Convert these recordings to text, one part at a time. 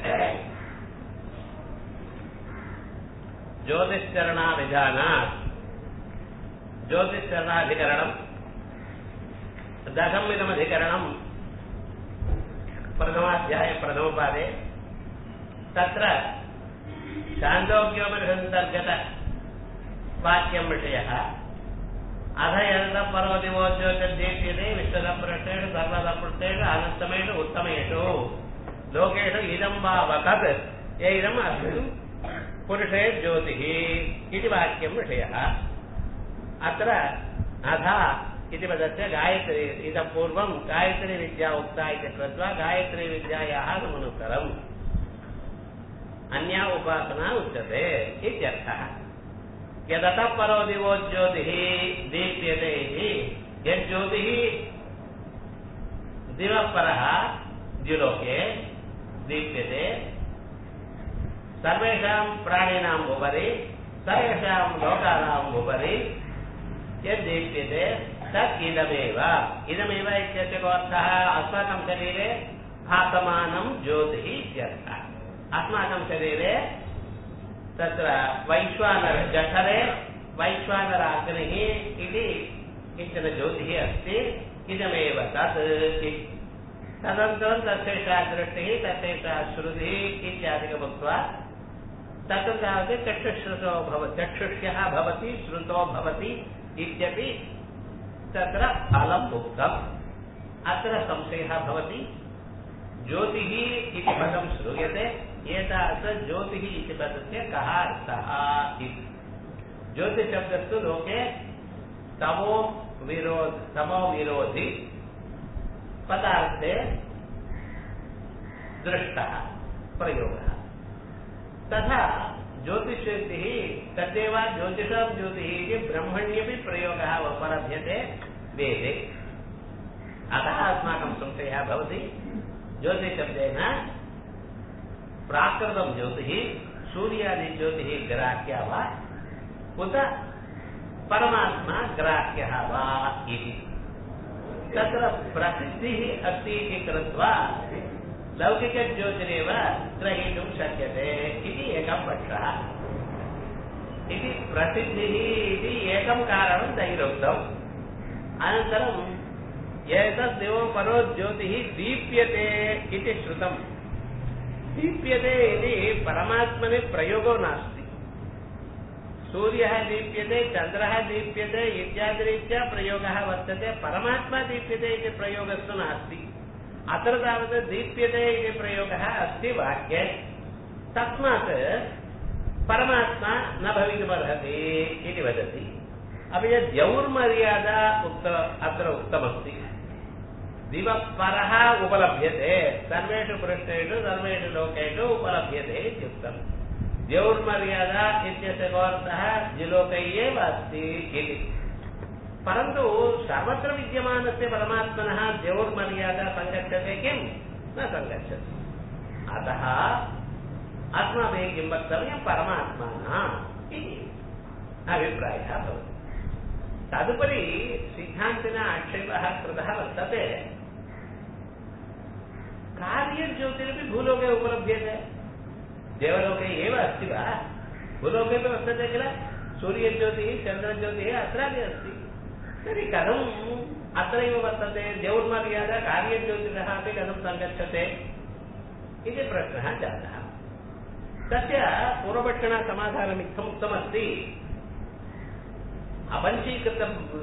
ज्योतिश्चरणाभिधानात् ज्योतिश्चरणाधिकरणम् दशमिदमधिकरणम् प्रथमाध्याये प्रथमपादे तत्र शान्तोग्योपनिषदन्तर्गत वाक्यं विषयः अथ यदः पर्वदिवोद्योगद्येष्यते विश्वदपृष्टेषु सर्वदपृष्टेषु अनन्तमेषु उत्तमेषु लोकेषु इदं वा वकत् ये इदम् अस्मिन् पुरुषे ज्योतिः इति वाक्यं विषयः अत्र अधा इति पदस्य गायत्री इतः पूर्वं गायत्रीविद्या उक्ता इति कृत्वा गायत्रीविद्यायाः समनुत्तरम् अन्या उपासना उच्यते इत्यर्थः यदतः परो दिवो ज्योतिः दीप्यते इति यज्ज्योतिः दिवः परः द्युलोके दीप्यते सर्वेषां प्राणिनाम् उपरि सर्वेषां लोकानाम् उपरि यद्दीप्यते तत् इदमेव इदमेव इत्यस्य को अर्थः अस्माकं शरीरे भासमानं ज्योतिः इत्यर्थः अस्माकं शरीरे तत्र वैश्वानर जठरे वैश्वानराग्निः इति किञ्चन ज्योतिः अस्ति इदमेव तत् इति तदनन्तरं तस्यैषा दृष्टिः तस्यैषा श्रुतिः इत्यादिकमुक्त्वा तत्र तावत् चक्षुश्रुतो भव चक्षुष्यः भवति श्रुतो भवति इत्यपि तत्र फलम् उक्तम् अत्र संशयः भवति ज्योतिः इति पदं श्रूयते एतावत् ज्योतिः इति पदस्य कः अर्थः इति ज्योतिशब्दस्तु लोके तमो विरोध तमो विरोधि पदार्थे दृष्टः प्रयोगः तथा ज्योतिषेतिः तदेव ज्योतिषां ज्योतिः इति ब्रह्मण्यपि प्रयोगः उपलभ्यते वेदे अतः अस्माकं संशयः भवति ज्योतिशब्देन प्राकृतं ज्योतिः सूर्यादिज्योतिः ग्राह्या वा उत परमात्मा ग्राह्यः वा इति तत्र प्रसिद्धिः अस्ति इति कृत्वा लौकिकज्योतिरेव ग्रहीतुं शक्यते इति एकः पक्षः इति प्रसिद्धिः इति एकं कारणं तैरुक्तम् अनन्तरं एतद् देवो परो ज्योतिः दीप्यते इति श्रुतम् दीप्यते इति परमात्मनि प्रयोगो नास्ति सूर्यः दीप्यते चन्द्रः दीप्यते इत्यादिरीत्या प्रयोगः वर्तते परमात्मा दीप्यते इति प्रयोगस्तु नास्ति अत्र तावत् दीप्यते इति प्रयोगः अस्ति वाक्ये तस्मात् परमात्मा न भवितुमर्हति इति वदति अपि च द्यौर्मर्यादा उक्त अत्र उक्तमस्ति दिवः परः उपलभ्यते सर्वेषु पृष्ठेषु सर्वेषु लोकेषु उपलभ्यते इत्युक्तम् द्यौर्मर्यादा इत्यस्य कोऽर्थः द्विलोकै एव अस्ति इति परन्तु सर्वत्र विद्यमानस्य परमात्मनः द्यौर्मर्यादा सङ्गच्छते किं न सङ्गच्छति अतः अस्माभिः किं वक्तव्यं परमात्मनः इति अभिप्रायः भवति तदुपरि सिद्धान्तिना आक्षेपः कृतः वर्तते कार्यज्योतिरपि भूलोके उपलभ्यते देवलोके एव अस्ति वा भूलोकेपि वर्तते किल सूर्यज्योतिः चन्द्रज्योतिः अत्रापि अस्ति तर्हि कथम् अत्रैव वर्तते देवुर्मर्यादा कार्यज्योतिषः अपि कथं सङ्गच्छते इति प्रश्नः जातः तस्य पूर्वपक्षिणा समाधानमित्थम् उक्तमस्ति अपञ्चीकृत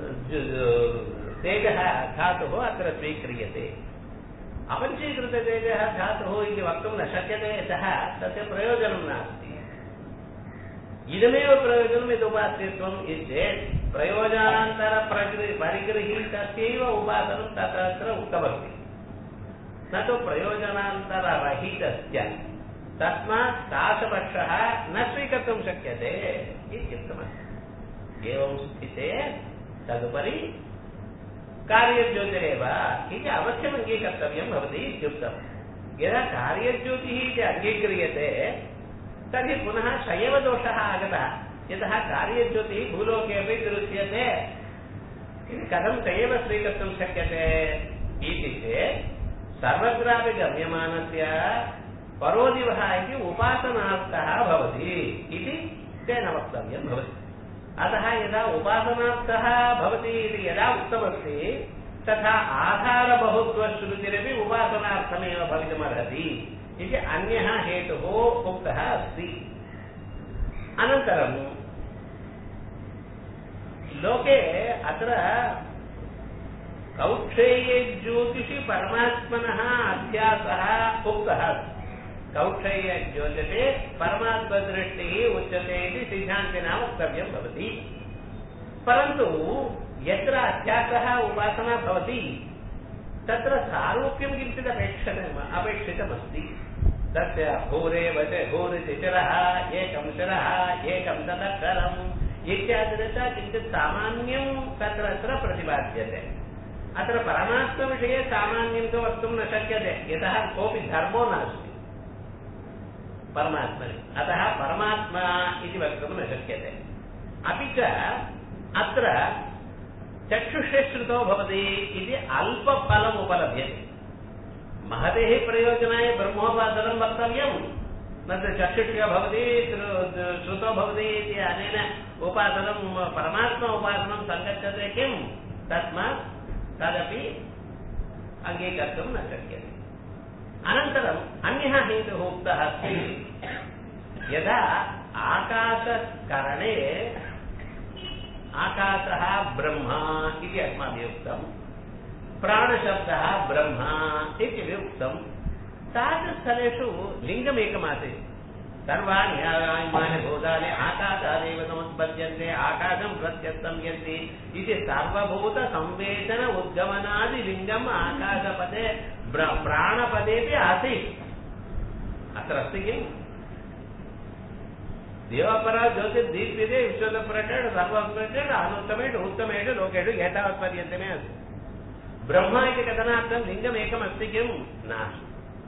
तेजः धातुः अत्र स्वीक्रियते अपञ्चीकृततेजः धातुः इति वक्तुं न शक्यते यतः तस्य प्रयोजनं नास्ति इदमेव प्रयोजनम् यद् उपास्यत्वम् इति चेत् प्रयोजनान्तरप्रगृ परिगृहीतस्यैव उपासनं तत्र उक्तमस्ति न तु प्रयोजनान्तररहितस्य तस्मात् तादृशपक्षः न स्वीकर्तुं शक्यते इत्युक्तमस्ति एवं स्थिते तदुपरि कार्यज्योतिरेव इति अवश्यम् अङ्गीकर्तव्यं भवति इत्युक्तम् यदा कार्यज्योतिः इति अङ्गीक्रियते तर्हि पुनः स एव दोषः आगतः यतः कार्यज्योतिः भूलोके अपि दृश्यते कथं स एव स्वीकर्तुं शक्यते इति चेत् सर्वत्रापि गम्यमानस्य परोदिवः इति उपासनार्थः भवति इति तेन वक्तव्यं भवति अतः यदा उपासनार्थः भवति इति यदा उक्तमस्ति तथा आधारबहुत्वश्रुतिरपि उपासनार्थमेव भवितुमर्हति इति अन्यः हेतुः उक्तः अस्ति अनन्तरं लोके अत्र कौक्षेये ज्योतिषि परमात्मनः अध्यासः उक्तः कौक्षेय ज्योतिषे परमात्मदृष्टिः उच्यते इति सिद्धान्तिना वक्तव्यं भवति परन्तु यत्र अध्यासः उपासना भवति तत्र सारूप्यं किञ्चित् अपेक्षितम् अपेक्षितमस्ति तस्य भूरेव च भूरिति शिरः एकं शिरः एकं तदक्षरम् इत्यादिना किञ्चित् सामान्यं तत्र तत्र प्रतिपाद्यते अत्र परमात्मविषये सामान्यं तु वक्तुं न शक्यते यतः कोऽपि धर्मो नास्ति परमात्मनि अतः परमात्मा इति वक्तुं न शक्यते अपि च अत्र चक्षुषे श्रुतो भवति इति अल्पफलम् उपलभ्यते महतेः प्रयोजनाय ब्रह्मोपासनं वक्तव्यं न तु चक्षुष्य भवति श्रुतो भवति इति अनेन उपासनं परमात्मा उपासनं सङ्गच्छते किं तस्मात् तदपि अङ्गीकर्तुं न शक्यते अनन्तरम् अन्यः हेतुः उक्तः अस्ति यदा आकाशकरणे आकाशः ब्रह्मा इति अस्माभिः उक्तम् प्राणशब्दः ब्रह्मा इति उक्तम् तादृशस्थलेषु लिङ्गमेकमासीत् सर्वाणि इमानि भूतानि आकाशादेव समुत्पद्यन्ते आकाशं प्रत्यस्तं यन्ति इति सर्वभूतसंवेदन उद्गमनादिलिङ्गम् आकाशपदे प्राणपदेपि आसीत् अत्र अस्ति किम् देवपरा ज्योतिर्दीप्यते विश्वतप्रटेण सर्वप्रटेण अनुत्तमेषु उत्तमेषु लोकेषु एतावत्पर्यन्तमे अस्ति ब्रह्म इति कथनार्थं लिङ्गमेकमस्ति किम् नास्ति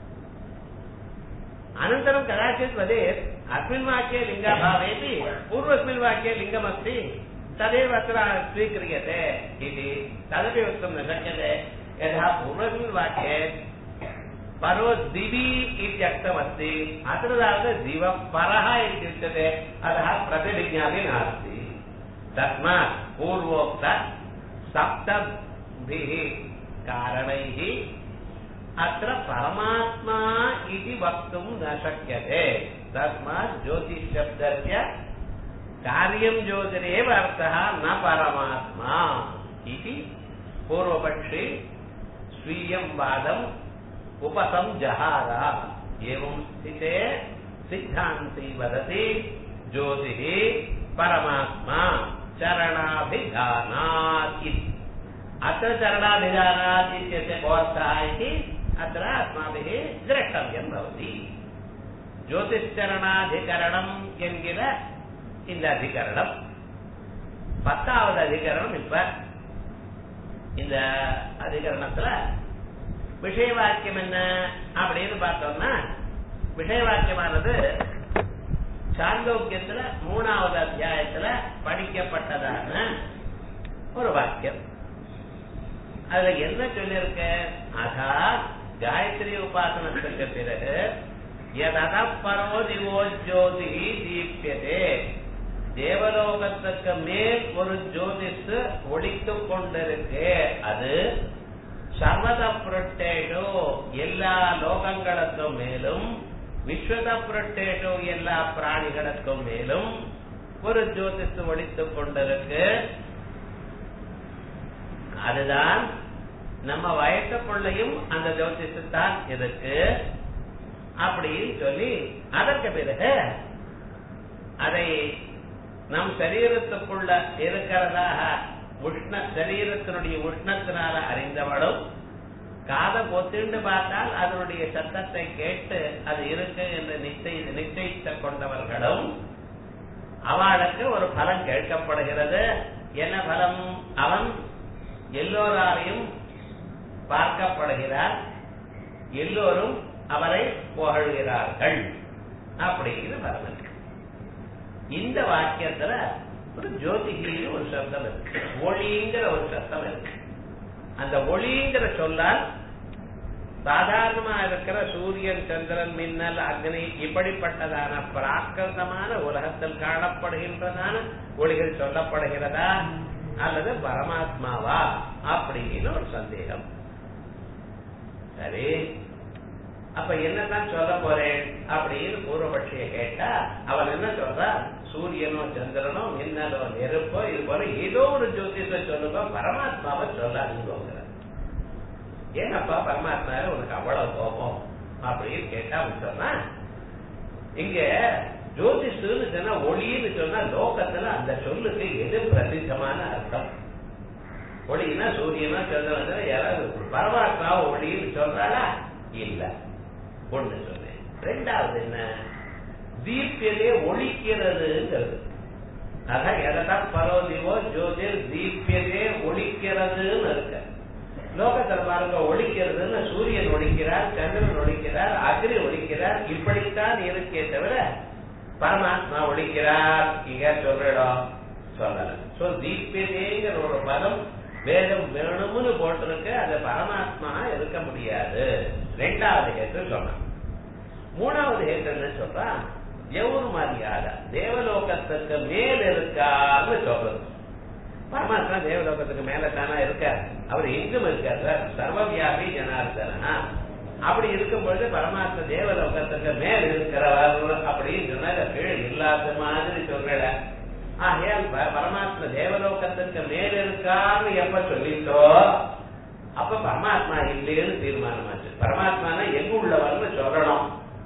अनन्तरं कदाचित् वदेत् अस्मिन् वाक्ये लिङ्गाभावेपि पूर्वस्मिन् वाक्ये लिङ्गमस्ति तदेव अत्र स्वीक्रियते इति तदपि वक्तुं न शक्यते यथा पूर्वस्मिन् वाक्ये परो दिवि इत्यक्तमस्ति अत्र तावत् दिवः परः इत्युच्यते अतः प्रतिविज्ञापि नास्ति तस्मात् पूर्वोक्त सप्तभिः कारणैः अत्र परमात्मा इति वक्तुं न शक्यते तस्मात् ज्योतिषशब्दस्य कार्यं ज्योतिरेव अर्थः न परमात्मा इति पूर्वपक्षे स्वीयं वादम् उपसंजहार एवं स्थिते सिद्धान्ती वदति ज्योतिः परमात्मा चरणाभिधानात् इति अत्र चरणाभिधानात् इत्यस्य कोऽर्थः इति अत्र अस्माभिः द्रष्टव्यं भवति ஜோதிஷ்கரணாதிகரணம் என்கிற இந்த அதிகரணம் பத்தாவது அதிகரணம் இப்ப இந்த அதிகரணத்துல விஷய வாக்கியம் என்ன அப்படின்னு பார்த்தோம்னா விஷய வாக்கியமானது சாந்தோக்கியத்துல மூணாவது அத்தியாயத்துல படிக்கப்பட்டதான ஒரு வாக்கியம் அதுல என்ன சொல்லிருக்க ஆகா காயத்ரி உபாசனத்துக்கு பிறகு எதத பரோ திவோ ஜோதி தீபியதே தேவலோகத்துக்கு மேல் ஒரு ஜோதிஷ் ஒழித்துக் கொண்டிருக்கு அது சர்வத புரட்டேஷோ எல்லா லோகங்களுக்கும் மேலும் விஸ்வத புரட்டேஷோ எல்லா பிராணிகளுக்கும் மேலும் ஒரு ஜோதிஷ் ஒழித்துக் கொண்டிருக்கு அதுதான் நம்ம வயசுக்குள்ளையும் அந்த ஜோதிஷத்தான் இருக்கு அப்படின்னு சொல்லி அதற்கு பிறகு அதை நம் சரீரத்துக்குள்ள இருக்கிறதாக உஷ்ண சரீரத்தினுடைய உஷ்ணத்தினால அறிந்தவளும் காதை பொத்திண்டு பார்த்தால் அதனுடைய சத்தத்தை கேட்டு அது இருக்கு என்று நிச்சய நிச்சயித்து கொண்டவர்களும் அவளுக்கு ஒரு பலம் கேட்கப்படுகிறது என்ன பலம் அவன் எல்லோராலையும் பார்க்கப்படுகிறார் எல்லோரும் அவரை புகழ்கிறார்கள் அப்படின்னு பலம் இருக்கு இந்த வாக்கியத்துல ஒரு ஜோதிகின்னு ஒரு சப்தம் இருக்கு ஒளிங்கிற ஒரு சப்தம் இருக்கு அந்த ஒளிங்கிற சொல்லால் சாதாரணமா இருக்கிற சூரியன் சந்திரன் மின்னல் அக்னி இப்படிப்பட்டதான பிராகிருதமான உலகத்தில் காணப்படுகின்றதான ஒளிகள் சொல்லப்படுகிறதா அல்லது பரமாத்மாவா அப்படின்னு ஒரு சந்தேகம் சரி அப்ப என்னதான் சொல்ல போறேன் அப்படின்னு பூர்வபட்சிய கேட்டா அவன் என்ன சொல்றான் சூரியனோ சந்திரனோ மின்னலோ நெருப்போ இது போல ஏதோ ஒரு ஜோதிஷ சொல்லுங்க பரமாத்மாவை சொல்லாதீங்க ஏனப்பா பரமாத்மாவை உனக்கு அவ்வளவு கோபம் அப்படின்னு கேட்டா அவன் சொன்னா இங்க ஜோதிஷுன்னு சொன்னா ஒளின்னு சொன்னா லோகத்துல அந்த சொல்லுக்கு எது பிரசித்தமான அர்த்தம் ஒளினா சூரியனா சந்திரன் யாராவது பரமாத்மா ஒளின்னு சொல்றாளா இல்ல ஒண்ணு சொன்னேன் ரெண்டாவது என்ன தீப்திலே ஒழிக்கிறதுங்கிறது அதான் எதான் பரோதிவோ ஜோதிர் தீப்தியதே ஒழிக்கிறதுன்னு இருக்க லோகத்தில் பாருங்க ஒழிக்கிறதுன்னு சூரியன் ஒழிக்கிறார் சந்திரன் ஒழிக்கிறார் அக்னி ஒழிக்கிறார் இப்படித்தான் இருக்கே தவிர பரமாத்மா ஒழிக்கிறார் இங்க சொல்றோம் சொல்லல சோ தீப்தியதேங்கிற ஒரு பதம் வேதம் வேணும்னு போட்டிருக்கு அது பரமாத்மா இருக்க முடியாது ரெண்டாவது ஹேத்து சொன்னான் மூணாவது ஹேத்து என்ன சொல்றா எவ்வளவு மரியாதை தேவலோகத்துக்கு மேல் இருக்கான்னு சொல்றது பரமாத்மா தேவலோகத்துக்கு மேல தானா இருக்கார் அவர் எங்கும் இருக்கார் சார் சர்வவியாபி ஜனார்தனா அப்படி இருக்கும் பொழுது பரமாத்மா தேவலோகத்துக்கு மேல் இருக்கிறவர் அப்படின்னு சொன்னா கீழே இல்லாத மாதிரி சொல்றல ஆகையால் பரமாத்மா தேவலோகத்துக்கு மேல இருக்கான்னு எப்ப சொல்லிட்டோ அப்ப பரமாத்மா இல்லைன்னு தீர்மானமாச்சு பரமாத்மானா எங்க உள்ளவர்னு சொல்லணும்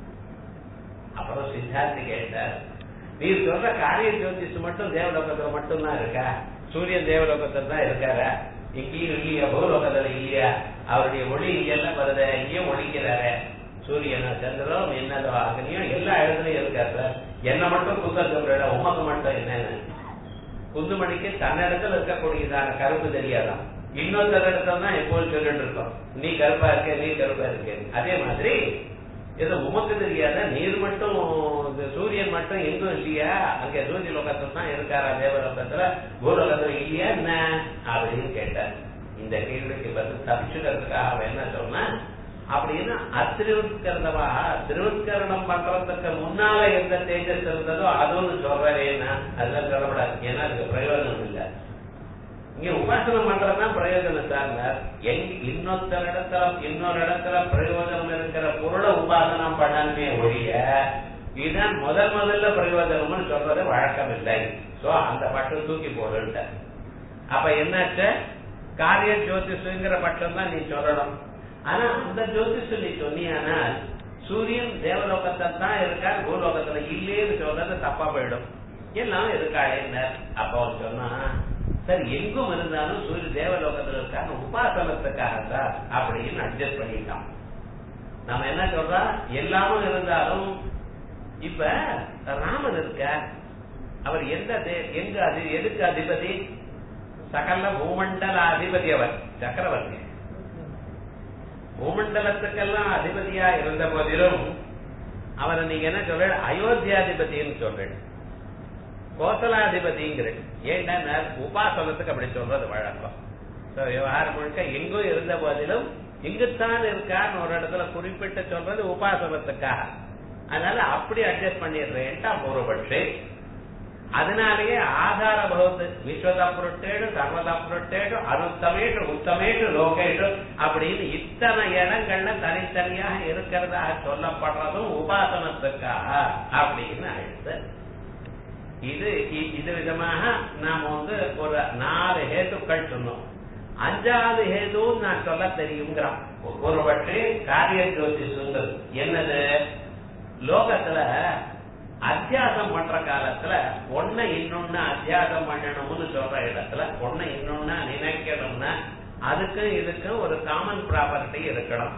அப்புறம் சித்தார்த்தி கேட்டார் நீ சொல்ற காரிய ஜோதிஷ் மட்டும் தேவலோகத்துல மட்டும்தான் இருக்கா சூரியன் தேவலோகத்துல தான் இருக்காரா இங்கேயும் இல்லையா பூலோகத்துல இல்லையா அவருடைய ஒளி இங்கெல்லாம் வருது இங்கேயும் ஒழிக்கிறாரு சூரியனோ சந்திரோ என்னதோ அக்னியோ எல்லா இடத்துலயும் இருக்காரு சார் என்ன மட்டும் குத்த சொல்ற உமக்கு மட்டும் என்னன்னு குந்துமணிக்கு தன்னிடத்துல இருக்கக்கூடியதான கருப்பு தெரியாதான் இன்னொருத்தர் இடத்துல தான் எப்போது சொல்லிட்டு இருக்கோம் நீ கருப்பா இருக்க நீ கருப்பா இருக்க அதே மாதிரி இது உமக்கு தெரியாத நீர் மட்டும் சூரியன் மட்டும் எங்கும் இல்லையா அங்க சூரிய லோகத்துல தான் இருக்காரா தேவலோகத்துல பூலோகத்துல இல்லையா என்ன அப்படின்னு கேட்டார் இந்த கேள்விக்கு பதில் தப்பிச்சுக்கிறதுக்காக அவன் என்ன சொன்னா அப்படின்னு அத்திருவிற்கிறதவா திருவிற்கரணம் பண்றதுக்கு முன்னால எந்த தேஜஸ் இருந்ததோ அதுன்னு சொல்றேன்னா அதெல்லாம் சொல்லப்படாது ஏன்னா அதுக்கு பிரயோஜனம் இல்லை இங்க உபாசனம் பண்றதுதான் பிரயோஜனம் சார் எங்க இன்னொருத்தர் இடத்துல இன்னொரு இடத்துல பிரயோஜனம் இருக்கிற பொருளை உபாசனம் பண்ணணுமே ஒழிய இதுதான் முதல் முதல்ல பிரயோஜனம்னு சொல்றது வழக்கம் இல்லை சோ அந்த பட்டம் தூக்கி போடுன்ட்ட அப்ப என்னாச்சு காரிய ஜோதிஷங்கிற பட்டம் தான் நீ சொல்லணும் ஆனா அந்த ஜோதிஷ நீ சொன்னியானால் சூரியன் தேவலோகத்தில் தான் இருக்கார் பூலோகத்துல இல்லேன்னு சொல்றது தப்பா போயிடும் எல்லாம் இருக்காளே அப்ப அவன் சொன்னா சார் எங்கும் இருந்தாலும் சூரிய தேவலோகத்துல இருக்காங்க உபாசனத்துக்காக சார் அப்படின்னு அட்ஜஸ்ட் பண்ணிட்டான் நம்ம என்ன சொல்றா எல்லாமும் இருந்தாலும் இப்ப ராமன் இருக்க அவர் எந்த எங்க அது எதுக்கு அதிபதி சகல பூமண்டல அதிபதி அவர் சக்கரவர்த்தி பூமண்டலத்துக்கெல்லாம் அதிபதியா இருந்த போதிலும் அவரை நீங்க என்ன சொல்ற அயோத்தியாதிபதினு சொல்றேன் கோசலாதிபதிங்கிற ஏன்னா உபாசனத்துக்கு அப்படி சொல்றது வழக்கம் விவகாரம் முழுக்க எங்கும் இருந்த போதிலும் இங்குத்தான் இருக்கான்னு ஒரு இடத்துல குறிப்பிட்டு சொல்றது உபாசனத்துக்காக அதனால அப்படி அட்ஜஸ்ட் பண்ணிடுறேன்ட்டா பூர்வபட்சி அதனாலேயே ஆதார பகவத் விஸ்வதா புரட்டேடு சர்வதா புரட்டேடு அனுத்தமேஷு உத்தமேஷு லோகேஷு அப்படின்னு இத்தனை இடங்கள்ல தனித்தனியாக இருக்கிறதாக சொல்லப்படுறதும் உபாசனத்துக்காக அப்படின்னு ஆயிடுது இது இது விதமாக நாம வந்து ஒரு நாலு ஹேத்துக்கள் சொன்னோம் அஞ்சாவது ஹேதுவும் நான் சொல்ல தெரியுங்கிறான் ஒரு பற்றி காரிய ஜோதிஷுங்கிறது என்னது லோகத்துல அத்தியாசம் பண்ற காலத்துல ஒன்ன இன்னொன்னு அத்தியாசம் பண்ணணும்னு சொல்ற இடத்துல ஒன்ன இன்னொன்னா நினைக்கணும்னா அதுக்கும் இதுக்கும் ஒரு காமன் ப்ராப்பர்ட்டி இருக்கணும்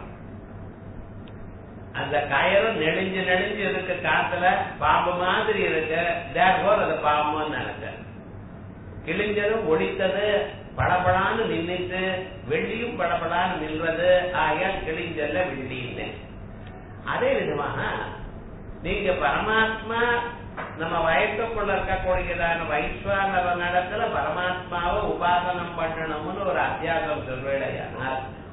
அந்த கயரும் நெளிஞ்சு நெளிஞ்சு இருக்கு காத்துல பாம்பு மாதிரி இருக்கு தேர்போர் அது பாம்புன்னு நினைச்ச கிழிஞ்சதும் ஒடித்தது படபடான்னு நின்றுட்டு வெள்ளியும் படபடான்னு நின்றது ஆகையால் கிழிஞ்சல்ல வெள்ளின்னு அதே விதமாக நீங்க பரமாத்மா நம்ம வயசுக்குள்ள இருக்கக்கூடியதான வைஸ்வானவ நடத்துல பரமாத்மாவை உபாசனம் பண்ணணும்னு ஒரு அத்தியாசம் சொல்வேடையானால்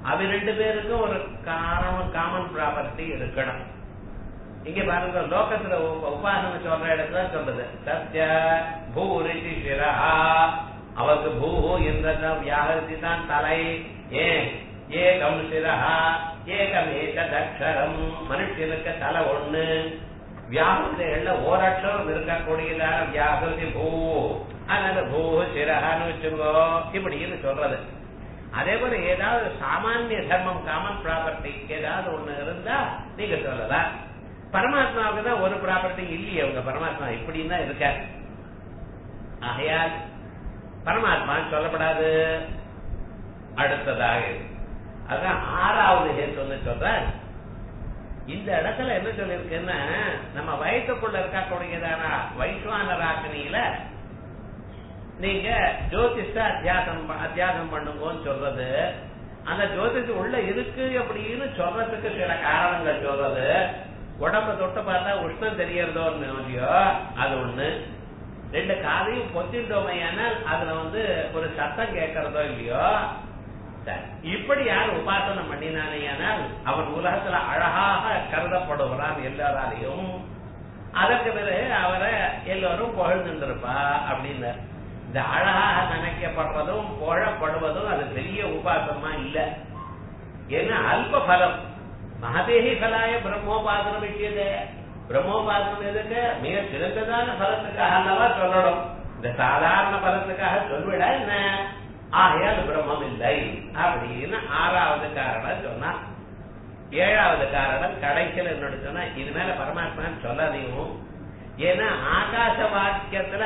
அவ ரெண்டு பேருக்கும் ஒரு காரணம் காமன் ப்ராப்பர்ட்டி இருக்கணும் இங்க பாருங்க லோகத்துல உப- உபாசனை சொல்ற இடத்துல சொல்றது சத்ய பூரிதி சிரா அவருக்கு பூ என்ற வியாகரிசி தான் தலை ஏன் ஏகம் சிரஹா ஏகம் ஏகதக்ஷரம் மனுஷனுக்கு தலை ஒண்ணு வியாகுதிகள்ல ஓரட்சரம் இருக்கக்கூடியதான வியாகுதி பூ அதனால பூ சிரஹான்னு வச்சுக்கோ இப்படின்னு சொல்றது அதே போல ஏதாவது சாமானிய தர்மம் காமன் ப்ராப்பர்ட்டி ஏதாவது ஒண்ணு இருந்தா நீங்க சொல்லலாம் பரமாத்மாவுக்கு தான் ஒரு ப்ராப்பர்ட்டி இல்லையே உங்க பரமாத்மா இப்படின்னு தான் இருக்க ஆகையால் பரமாத்மா சொல்லப்படாது அடுத்ததாக இருக்கு. அதான் ஆறாவது ஹேத்து சொல்ற இந்த இடத்துல என்ன சொல்லிருக்குன்னா நம்ம வயசுக்குள்ள இருக்கக்கூடியதான வைஸ்வானராக்கினியில நீங்க ஜோதிஷ அத்தியாசம் ப- அத்தியாசம் பண்ணுங்கன்னு சொல்றது அந்த ஜோதிஷம் உள்ள இருக்கு அப்படின்னு சொல்றதுக்கு சில காரணங்கள் சொல்றது உடம்ப தொட்டு பார்த்தா உஷ்ணம் தெரியறதோ இல்லையோ அது ஒண்ணு ரெண்டு காதையும் பொத்திட்டோமையானால் அதுல வந்து ஒரு சத்தம் கேட்கறதோ இல்லையோ சரி. இப்படி யார் உபாசனம் பண்ணினானேயானால் அவன் உலகத்துல அழகாக கருதப்படுகிறான் எல்லாராலையும் அதற்கு பிறகு அவரை எல்லோரும் புகழ்ந்துருப்பா அப்படின்னு இந்த அழகாக நினைக்கப்படுறதும் புகழப்படுவதும் அது பெரிய உபாசமா இல்ல ஏன்னா அல்ப பலம் மகதேகி பலாய பிரம்மோபாசனம் விஷயதே பிரம்மோபாசனம் எதுக்கு மிக சிறந்ததான பலத்துக்காக அல்லவா சொல்லணும் இந்த சாதாரண பலத்துக்காக சொல்விட என்ன ஆகையால் பிரம்மம் இல்லை அப்படின்னு ஆறாவது காரணம் சொன்னா ஏழாவது காரணம் கடைசியில் என்னோட சொன்னா இது மேல பரமாத்மான்னு சொல்லாதையும் ஏன்னா ஆகாச வாக்கியத்துல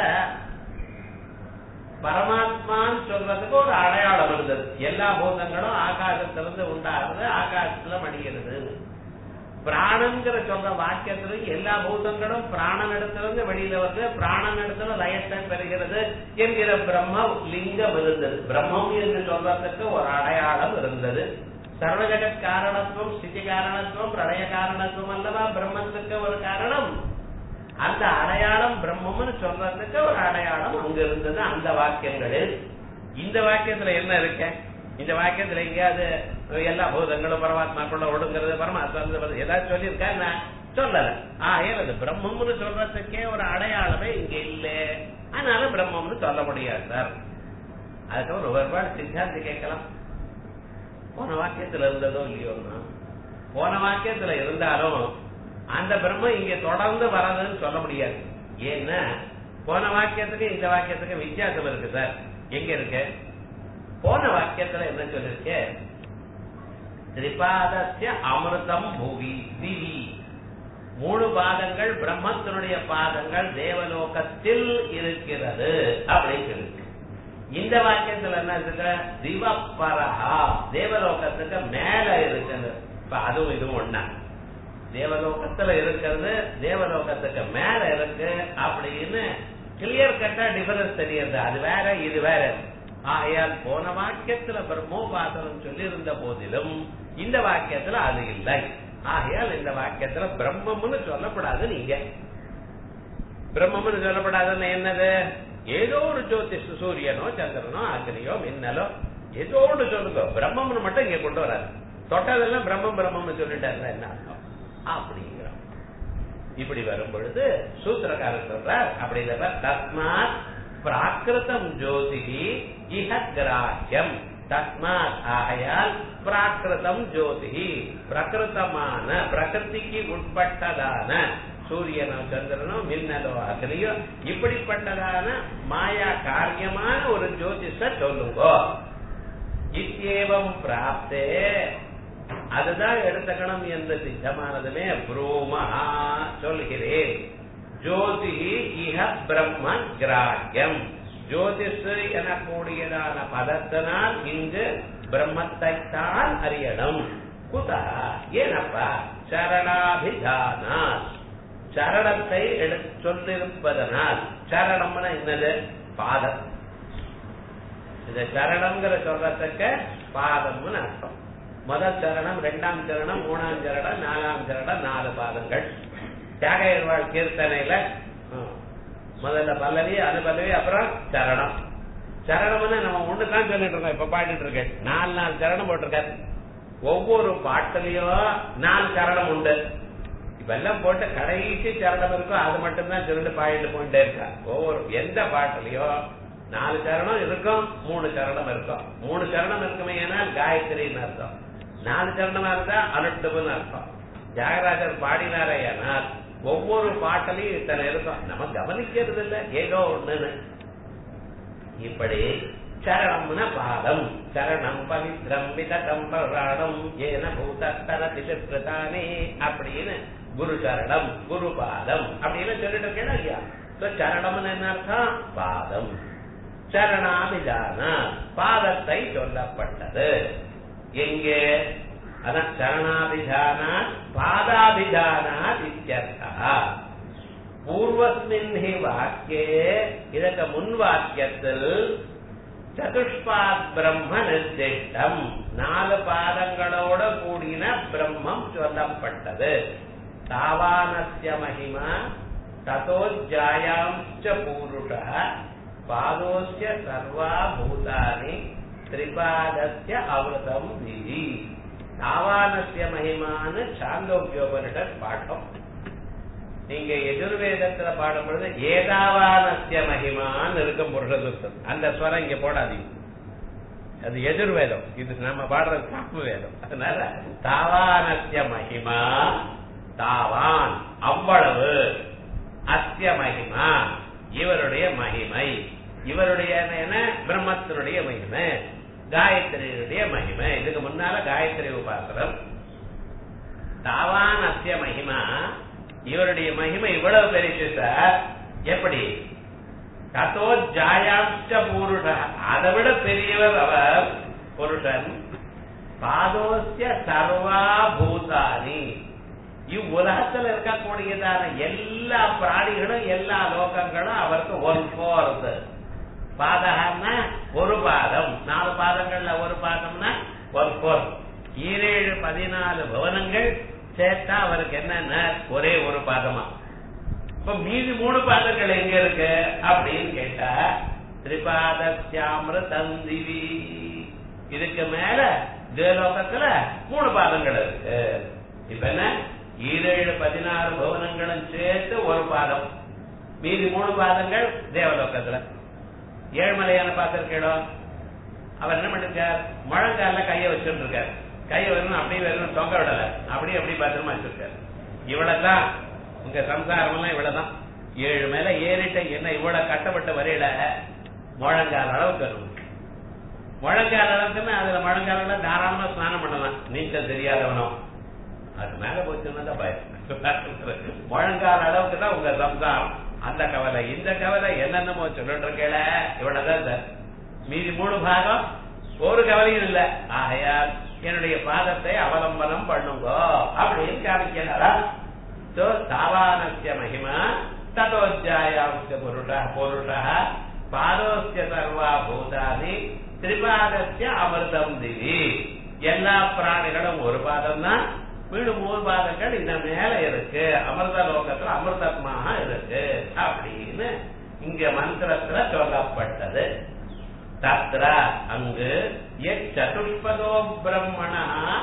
பரமாத்மான்னு சொல்றதுக்கு ஒரு அடையாளம் இருந்தது எல்லா பூதங்களும் ஆகாசத்திலிருந்து உண்டாகிறது ஆகாசத்துல மடிகிறது பிராணங்கிற சொல்ற வாக்கியத்துல எல்லா பூதங்களும் பிராணன் இடத்திலிருந்து வெளியில வந்து பிராணன் இடத்துல லயத்தை பெறுகிறது என்கிற பிரம்ம லிங்கம் இருந்தது பிரம்மம் என்று சொல்றதுக்கு ஒரு அடையாளம் இருந்தது சர்வஜகத் காரணத்துவம் ஸ்திதி காரணத்துவம் பிரளய காரணத்துவம் அல்லவா பிரம்மத்துக்கு ஒரு காரணம் அந்த அடையாளம் பிரம்மம்னு சொல்றதுக்கு ஒரு அடையாளம் அங்க இருந்தது அந்த வாக்கியங்களில் இந்த வாக்கியத்துல என்ன இருக்க இந்த வாக்கியத்துல எங்கேயாவது எல்லா பூதங்களும் பரமாத்மாக்குள்ள ஒடுங்கிறது பரமாத்மா வந்து ஏதாவது சொல்லியிருக்கா நான் சொல்லல ஆகையால் அது பிரம்மம்னு சொல்றதுக்கே ஒரு அடையாளமே இங்க இல்ல அதனால பிரம்மம்னு சொல்ல முடியாது சார் அதுக்கப்புறம் ஒரு ஒருபாடு சித்தாந்தி கேட்கலாம் போன வாக்கியத்துல இருந்ததோ இல்லையோன்னா போன வாக்கியத்துல இருந்தாலும் அந்த பிரம்மம் இங்க தொடர்ந்து வராதுன்னு சொல்ல முடியாது ஏன்னா போன வாக்கியத்துக்கு இந்த வாக்கியத்துக்கு வித்தியாசம் இருக்கு சார் எங்க இருக்கு போன வாக்கியத்துல என்ன சொல்லிருக்கு திரிபாதஸ்ய அமிர்தம் புவி திவி மூணு பாதங்கள் பிரம்மத்தினுடைய பாதங்கள் தேவலோகத்தில் இருக்கிறது அப்படின்னு சொல்லிருக்கு இந்த வாக்கியத்துல என்ன இருக்கு திவப்பரஹா தேவலோகத்துக்கு மேல இருக்குது இப்ப அதுவும் இதுவும் ஒண்ணா தேவலோகத்துல இருக்கிறது தேவலோகத்துக்கு மேல இருக்கு அப்படின்னு கிளியர் கட்டா டிஃபரன்ஸ் தெரியுது அது வேற இது வேற ஆகையால் போன வாக்கியத்துல பிரம்மோபாசனம் சொல்லியிருந்த போதிலும் இந்த வாக்கியத்துல அது இல்லை ஆகையால் இந்த வாக்கியத்துல பிரம்மம்னு சொல்லப்படாது நீங்க பிரம்மம்னு சொல்லப்படாதுன்னு என்னது ஏதோ ஒரு ஜோதிஷ் சூரியனோ சந்திரனோ அக்னியோ மின்னலோ ஏதோ ஒன்று சொல்லுங்க பிரம்மம்னு மட்டும் இங்க கொண்டு வராது தொட்டதெல்லாம் பிரம்மம் பிரம்மம்னு சொல்லிட்டாருன்னா என்ன அர்த்தம் அப்படிங்கிறோம் இப்படி வரும் பொழுது சூத்திரக்காரர் சொல்றார் அப்படி இல்ல தஸ்மாத் பிராகிருதம் ஜோதிகி இஹ கிராஹ்யம் தஸ்மாத் ஆகையால் பிராகிருதம் ஜோதிகி பிரகிருத்தமான பிரகிருதிக்கு உட்பட்டதான சூரியனோ சந்திரனோ மின்னலோ அக்னியோ இப்படிப்பட்டதான மாயா காரியமான ஒரு ஜோதிஷ சொல்லுங்க இத்தேவம் பிராப்தே அதுதான் எடுத்துக்கணும் என்று சித்தமானதுமே புரூமஹா சொல்கிறேன் ஜோதி இஹ பிரம்ம கிராஹ்யம் ஜோதிஷ் எனக்கூடியதான பதத்தினால் இங்கு பிரம்மத்தைத்தான் அறியணும் குதா ஏனப்பா சரணாபிதானால் சரணத்தை எடு சொல்லிருப்பதனால் சரணம்னா என்னது பாதம் இந்த சரணம்ங்கிற சொல்றதுக்கு பாதம்னு அர்த்தம் முதல் சரணம் ரெண்டாம் சரணம் மூணாம் சரணம் நாலாம் சரணம் நாலு பாதங்கள் தியாகையர்வாள் கீர்த்தனையில ம், முதல்ல பல்லவி அனுபல்லவி அப்புறம் சரணம் சரணம்னு நம்ம ஒண்ணு தான் சொல்லிட்டு இருக்கோம் இப்ப பாடிட்டு இருக்கேன் நாலு நாலு சரணம் போட்டிருக்காரு ஒவ்வொரு பாட்டிலையும் நாலு சரணம் உண்டு வெள்ளம் போட்டு கடைசி சரணம் இருக்கோ அது மட்டும்தான் திருண்டு பாயிட்டு போயிட்டே இருக்கா ஒவ்வொரு எந்த பாட்டிலையும் நாலு சரணம் இருக்கும் மூணு சரணம் இருக்கும் மூணு சரணம் இருக்குமே ஏன்னால் காயத்ரின்னு அர்த்தம் நாலு சரணமா இருந்தா அனுட்டுன்னு அர்த்தம் தியாகராஜர் பாடினாரே ஆனால் ஒவ்வொரு பாட்டிலையும் இத்தனை இருக்கும் நம்ம கவனிக்கிறது இல்ல ஏதோ ஒண்ணுன்னு இப்படி சரணம்ன பாதம் சரணம் பவித்ரம் விதகம் பராணம் ஏன பூதரதி சித்தானே அப்படின்னு குரு சரணம் குரு பாதம் அப்படின்னு சொல்லிட்டு இருக்கேன் இல்லையா So, சரணம்னு என்ன அர்த்தம் பாதம் சரணாபிதான பாதத்தை சொல்லப்பட்டது எங்கே அதான் சரணாபிதானா பாதாபிதானா இத்தியர்த்தா பூர்வஸ்மின் ஹி வாக்கியே இதற்கு முன் வாக்கியத்தில் சதுஷ்பாத் பிரம்ம நிர்திஷ்டம் நாலு பாதங்களோட கூடின பிரம்மம் சொல்லப்பட்டது தாவானஸ்ய மகிமா ததோஜாயாம்ச்ச பூருஷ பாதோஸ்ய சர்வா பூதானி திரிபாதஸ்ய அமிர்தம் விதி தாவானஸ்ய மகிமான்னு சாந்தோக்கியோபனிஷத் பாடம் நீங்க எதிர்வேதத்துல பாடும் பொழுது ஏதாவானஸ்ய மகிமான்னு இருக்கும் புருஷதுத்தம் அந்த ஸ்வரம் இங்க போடாதீங்க அது எதிர்வேதம் இது நம்ம பாடுறது சாப்பு வேதம் அதனால தாவானஸ்ய மகிமா தாவான் அவ்வளவு அஸ்ய மகிமா இவருடைய மகிமை இவருடைய என்ன பிரம்மத்தினுடைய மகிமை காயத்ரியுடைய மகிமை இதுக்கு முன்னால காயத்ரி உபாசனம் தாவான் அஸ்ய மகிமா இவருடைய மகிமை இவ்வளவு பெருசு சார் எப்படி தத்தோ ஜாயாச்ச புருஷ அதை விட பெரியவர் அவர் புருஷன் பாதோசிய சர்வா பூதானி இவ்வுலகத்தில் இருக்கக்கூடியதான எல்லா பிராணிகளும் எல்லா லோகங்களும் அவருக்கு ஒன் போறது பாதகம்னா ஒரு பாதம் நாலு பாதங்கள்ல ஒரு பாதம்னா ஒன் போர் ஈரேழு பதினாலு பவனங்கள் சேர்த்தா அவருக்கு என்னன்னா ஒரே ஒரு பாதமா இப்ப மீதி மூணு பாதங்கள் எங்க இருக்கு அப்படின்னு கேட்டா திரிபாதத்யாமிர தந்திவி இதுக்கு மேல தேவலோகத்துல மூணு பாதங்கள் இருக்கு இப்ப என்ன ஈரேழு பதினாறு பவனங்களும் சேர்த்து ஒரு பாதம் மீதி மூணு பாதங்கள் தேவலோகத்துல ஏழ்மலையான பார்த்திருக்கேடோ அவர் என்ன பண்ணிருக்கார் முழங்கால கைய வச்சுட்டு இருக்கார் கைய வரணும் அப்படியே வரணும் தொங்க விடல அப்படியே அப்படி பத்திரமா வச்சிருக்காரு இவ்வளவுதான் உங்க சம்சாரம் எல்லாம் இவ்வளவுதான் ஏழு மேல ஏறிட்ட என்ன இவ்வளவு கட்டப்பட்ட வரையில முழங்கால அளவுக்கு வரும் முழங்கால அளவுக்குன்னா அதுல முழங்கால தாராளமா ஸ்நானம் பண்ணலாம் நீச்சல் தெரியாதவனும் அது மேல போச்சுன்னா தான் பயம் முழங்கால அளவுக்கு தான் உங்க சம்சாரம் அந்த கவலை இந்த கவலை என்னென்னமோ சொல்லிட்டு இருக்கல இவ்வளவுதான் சார் மீதி மூணு பாகம் ஒரு கவலையும் இல்ல ஆகையால் என்னுடைய பாதத்தை அவலம்பனம் பண்ணுங்க அப்படின்னு காமிக்கிறாரா சோ சாவானஸ்ய மகிமா ததோஜாயாம்ச புருஷ புருஷ பாதோஸ்ய சர்வா பூதாதி திரிபாதஸ்ய அமிர்தம் திவி எல்லா பிராணிகளும் ஒரு பாதம் தான் வீடு மூணு பாதங்கள் இந்த மேல இருக்கு அமிர்த லோகத்துல அமிர்தமாக இருக்கு அப்படின்னு இங்க மந்திரத்துல சொல்லப்பட்டது தத்ர அங்கு சதுஷ்பதோ பிரம்மணா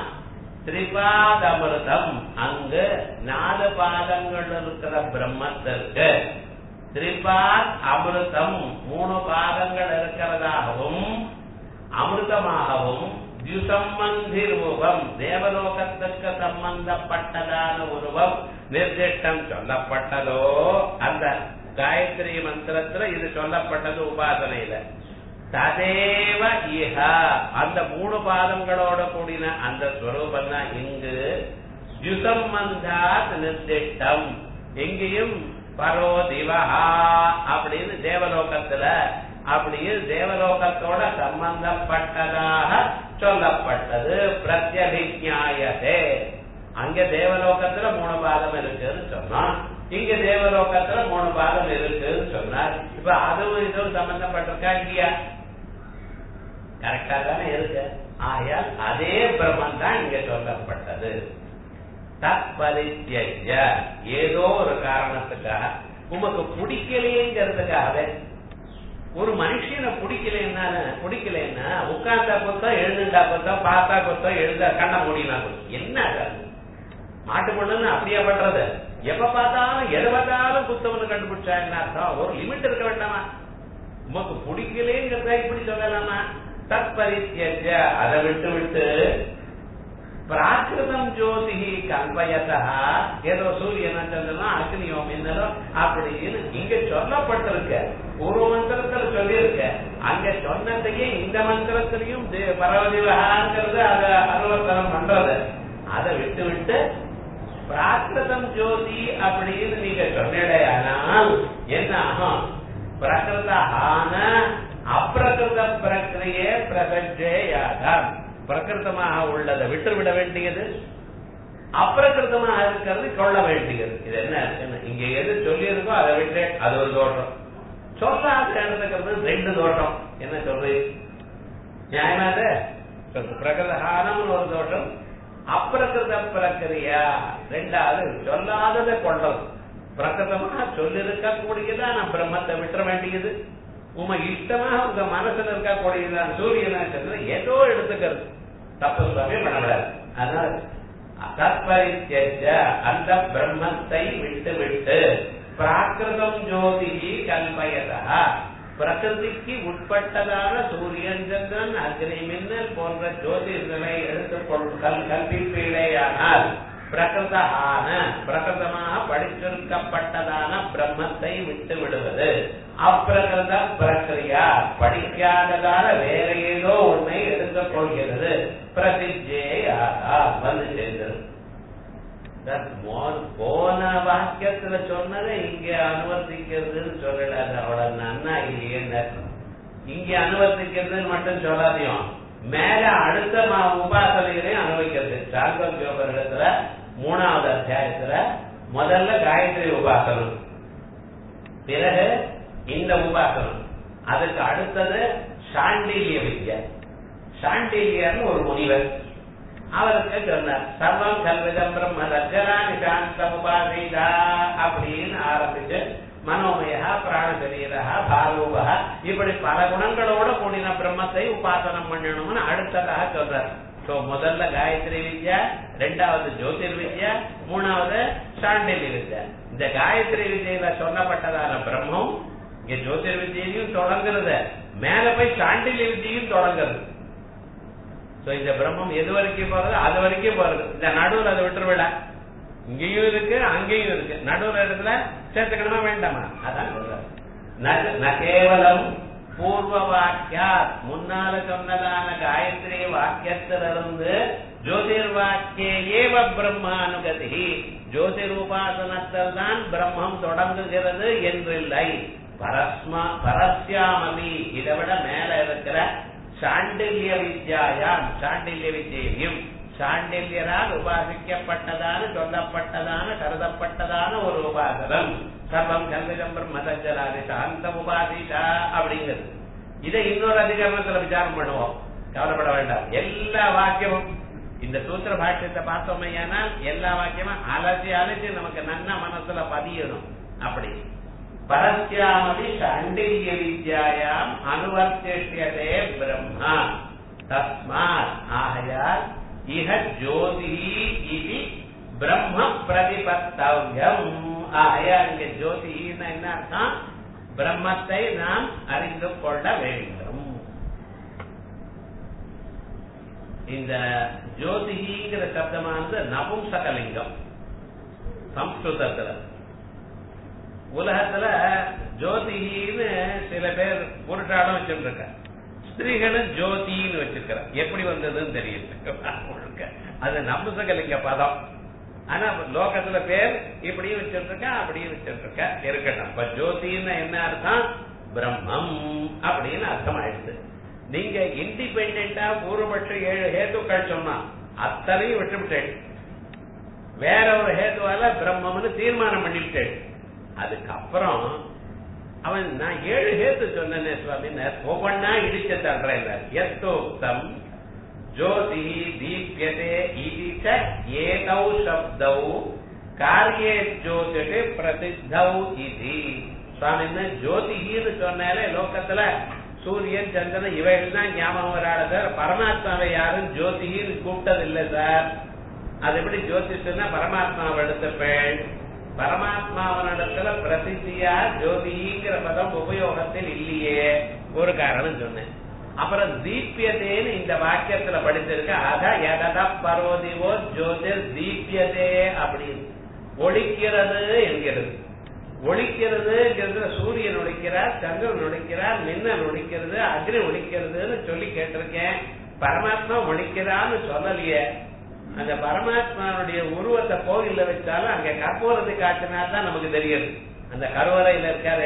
திரிபாதமிருதம் அங்கு நாலு பாதங்கள் இருக்கிற பிரம்மத்திற்கு திரிபாத் அமிர்தம் மூணு பாதங்கள் இருக்கிறதாகவும் அமிர்தமாகவும் தியுசம்பந்தி ரூபம் தேவலோகத்துக்கு சம்பந்தப்பட்டதான உருவம் நிர்திஷ்டம் சொல்லப்பட்டதோ அந்த காயத்ரி மந்திரத்துல இது சொல்லப்பட்டது உபாசனையில ததேவ இஹ அந்த மூணு பாதங்களோட கூடின அந்த ஸ்வரூபம் தான் இங்கு தியுசம்பந்தாத் நிர்திஷ்டம் எங்கேயும் பரோ திவஹா அப்படின்னு தேவலோகத்துல அப்படியே தேவலோகத்தோட சம்பந்தப்பட்டதாக சொல்லப்பட்டது பிரத்யபிஜாயதே அங்க தேவலோகத்துல மூணு பாதம் இருக்குன்னு சொன்னோம் இங்க தேவலோகத்துல மூணு பாதம் இருக்குன்னு சொன்னார் இப்ப அதுவும் இதுவும் சம்பந்தப்பட்டிருக்கா இல்லையா கரெக்டா தானே இருக்கு ஆயால் அதே பிரம்மன் தான் இங்க சொல்லப்பட்டது தற்பரித்திய ஏதோ ஒரு காரணத்துக்காக உமக்கு பிடிக்கலையேங்கிறதுக்காகவே ஒரு மனுஷனை பிடிக்கலன்னா பிடிக்கலன்னா உட்கார்ந்தா கொத்தம் எழுந்துட்டா கொத்தம் பார்த்தா கொத்தம் எழுத கண்ண முடியினா என்ன அது மாட்டு பொண்ணுன்னு அப்படியே பண்றது எப்ப பார்த்தாலும் எதை பார்த்தாலும் குத்தவனு கண்டுபிடிச்சா என்ன அர்த்தம் ஒரு லிமிட் இருக்க வேண்டாமா உமக்கு பிடிக்கலேங்கிறத இப்படி சொல்லலாமா தற்பரித்திய அதை விட்டு விட்டு பிராகிருதம் ஜோதிகி கல்பயதா ஏதோ சூரியன் சந்திரனும் அக்னியோ மின்னலோ அப்படின்னு இங்க சொல்லப்பட்டிருக்க ஒரு மந்திரத்துல சொல்லியிருக்க அங்க சொன்னதையே இந்த மந்திரத்திலையும் பரவதிவகாங்கிறது அதை அனுவர்த்தனம் பண்றது அதை விட்டு விட்டு பிராகிருதம் ஜோதி அப்படின்னு நீங்க சொன்னடையானால் என்ன ஆகும் பிரகிருத ஆன அப்பிரகிருத பிரக்கிரியே பிரகஜேயாதான் பிரகிருத்தமாக உள்ளதை விட்டுவிட வேண்டியது அப்பிரகிருத்தமாக இருக்கிறது கொள்ள வேண்டியது இது என்ன இருக்குன்னு இங்க எது சொல்லியிருக்கோ அதை விட்டு அது ஒரு தோஷம் சொல்லாத இடத்துக்கிறது ரெண்டு தோஷம் என்ன சொல்றது நியாயமா பிரகிருதகானம் ஒரு தோஷம் அப்பிரகிருத பிரக்கிரியா ரெண்டாவது சொல்லாததை கொண்டது பிரகிருதமாக சொல்லிருக்கக்கூடியதான் பிரம்மத்தை விட்டுற வேண்டியது உங்க இஷ்டமாக உங்க மனசுல இருக்கக்கூடியதான் சூரியனா சந்திரன் ஏதோ எடுத்துக்கிறது தப்பு சுவாமி பண்ணக்கூடாது அதனால தற்பரித்திய அந்த பிரம்மத்தை விட்டு விட்டு பிராகிருதம் ஜோதிகி கல்பயதா பிரகிருதிக்கு உட்பட்டதான சூரியன் சந்திரன் அக்னி மின்னல் போன்ற ஜோதிர்களை எடுத்துக்கொள் கல் கல்பிப்பீழையானால் பிரகிருத ஆன பிரகிருதமாக படித்திருக்கப்பட்டதான பிரம்மத்தை விட்டு விடுவது அப்பிரகிருத பிரக்கிரியா படிக்காததால வேற ஏதோ ஒன்றை எடுத்துக் கொள்கிறது பிரதிஜேயாக வந்து சேர்ந்தது போன வாக்கியத்துல சொன்னதை இங்க அனுவர்த்திக்கிறதுன்னு சொல்லலாது அவ்வளவு நன்னா இல்லையே இங்க அனுவர்த்திக்கிறதுன்னு மட்டும் சொல்லாதையும் மேல அடுத்த உபாசனைகளையும் அனுபவிக்கிறது சாந்தம் ஜோபரிடத்துல மூணாவது அத்தியாயத்துல முதல்ல காயத்ரி உபாசனம் பிறகு இந்த உபாசனம் அதுக்கு அடுத்தது சாண்டில்ய வித்யா சாண்டில்யர்னு ஒரு முனிவர் அவருக்கு சொன்னார் சர்வம் கல்விதம் பிரம்ம ரஜராணி சாந்தம் உபாசிதா அப்படின்னு ஆரம்பிச்சு மனோமயா பிராணசரீரா பாலூபா இப்படி பல குணங்களோட கூடின பிரம்மத்தை உபாசனம் பண்ணணும்னு அடுத்ததாக சொல்றார் சோ முதல்ல காயத்ரி வித்யா ரெண்டாவது ஜோதிர் வித்யா மூணாவது சாண்டில்ய வித்யா இந்த காயத்ரி வித்யில சொல்லப்பட்டதான பிரம்மம் இங்க ஜோதிர் வித்யையும் தொடங்குறது மேல போய் சாண்டில்ய வித்தியும் தொடங்குறது சோ இந்த பிரம்மம் எது வரைக்கும் போறது அது வரைக்கும் போறது இந்த நடுவில் அதை விட்டுருவிட இங்கேயும் இருக்கு அங்கேயும் இருக்கு நடுவில் இடத்துல சேர்த்துக்கணுமா வேண்டாமா அதான் சொல்ற கேவலம் பூர்வ வாக்கியா முன்னால சொன்னதான காயத்ரி வாக்கியத்திலிருந்து ஜோதிர் வாக்கிய ஏவ பிரம்மானுகதி ஜோதிர் உபாசனத்தில் தான் பிரம்மம் தொடங்குகிறது என்றில்லை பரஸ்மா பரஸ்யாமி இதை விட மேல இருக்கிற சாண்டில்ய வித்யாயாம் சாண்டில்ய வித்யையும் சாண்டில்யரால் உபாசிக்கப்பட்டதான சொல்லப்பட்டதான கருதப்பட்டதான ஒரு உபாசனம் சர்வம் கல்விதம் பிரம்மதஞ்சலாதி சாந்த உபாசிதா அப்படிங்கிறது இதை இன்னொரு அதிகரணத்துல விசாரம் பண்ணுவோம் கவலைப்பட வேண்டாம் எல்லா வாக்கியமும் இந்த சூத்திர பாஷ்யத்தை பார்த்தோமையானால் எல்லா வாக்கியமும் அலசி அலசி நமக்கு நன்ன மனசுல பதியணும் அப்படி பரஸ்யாமதி சாண்டில்ய வித்யாயாம் அனுவர்த்தியதே பிரம்மா தஸ்மாத் ஆகையால் இஹ ஜோதி இது பிரம்ம பிரதிபத்தவ்யம் ஆகையால் இங்க ஜோதின்னு என்ன அர்த்தம் பிரம்மத்தை நாம் அறிந்து கொள்ள வேண்டும் இந்த ஜோதிகிங்கிற சப்தமானது நபும்சகலிங்கம் சம்ஸ்கிருதத்துல உலகத்துல ஜோதிகின்னு சில பேர் புருஷாலும் வச்சிருக்க ஸ்திரீகளும் ஜோதின்னு வச்சிருக்கிற எப்படி வந்ததுன்னு தெரியல அது நம்புசகலிங்க பதம் ஆனா லோகத்துல பேர் இப்படியும் வச்சிருக்க அப்படியும் வச்சிருக்க இருக்கட்டும் இப்ப ஜோதின்னு என்ன அர்த்தம் பிரம்மம் அப்படின்னு அர்த்தம் ஆயிடுது நீங்க இண்டிபெண்டா பூர்வபட்ச ஏழு ஹேத்துக்கள் சொன்னா அத்தனையும் விட்டுவிட்டேன் வேற ஒரு ஹேத்துவால பிரம்மம்னு தீர்மானம் பண்ணிவிட்டேன் அதுக்கப்புறம் அவன் நான் ஏழு ஹேத்து சொன்னேன் சுவாமி ஒவ்வொன்னா இடிச்ச தள்ளுறேன் எத்தோக்தம் ஜோதி தீப்யதே இதிச்ச ஏகௌ சப்தௌ காரியே ஜோதிஷே பிரசித்தௌ இது சுவாமின்னு ஜோதிகின்னு சொன்னாலே லோகத்துல சூரியன் சந்திரன் இவைகள் தான் ஞாபகம் வராத சார் பரமாத்மாவை யாரும் ஜோதிகின்னு கூப்பிட்டது இல்லை சார் அது எப்படி ஜோதிஷன்னா பரமாத்மாவை எடுத்த பெண் பரமாத்மாவனிடத்துல பிரசித்தியா ஜோதிங்கிற பதம் உபயோகத்தில் இல்லையே ஒரு காரணம் சொன்னேன் அப்புறம் தீபியதேன்னு இந்த வாக்கியத்துல படிச்சிருக்க அத எதத பரோதிவோ ஜோதிர் தீபியதே அப்படின்னு ஒழிக்கிறது என்கிறது ஒழிக்கிறதுங்கிறது சூரியன் ஒழிக்கிறார் சந்திரன் ஒழிக்கிறார் மின்னல் ஒழிக்கிறது அக்னி ஒழிக்கிறதுன்னு சொல்லி கேட்டிருக்கேன் பரமாத்மா ஒழிக்கிறான்னு சொல்லலையே அந்த பரமாத்மாவுடைய உருவத்தை கோவில்ல வச்சாலும் அங்க கற்பூரத்தை காட்டினா தான் நமக்கு தெரியுது அந்த கருவறையில இருக்காரு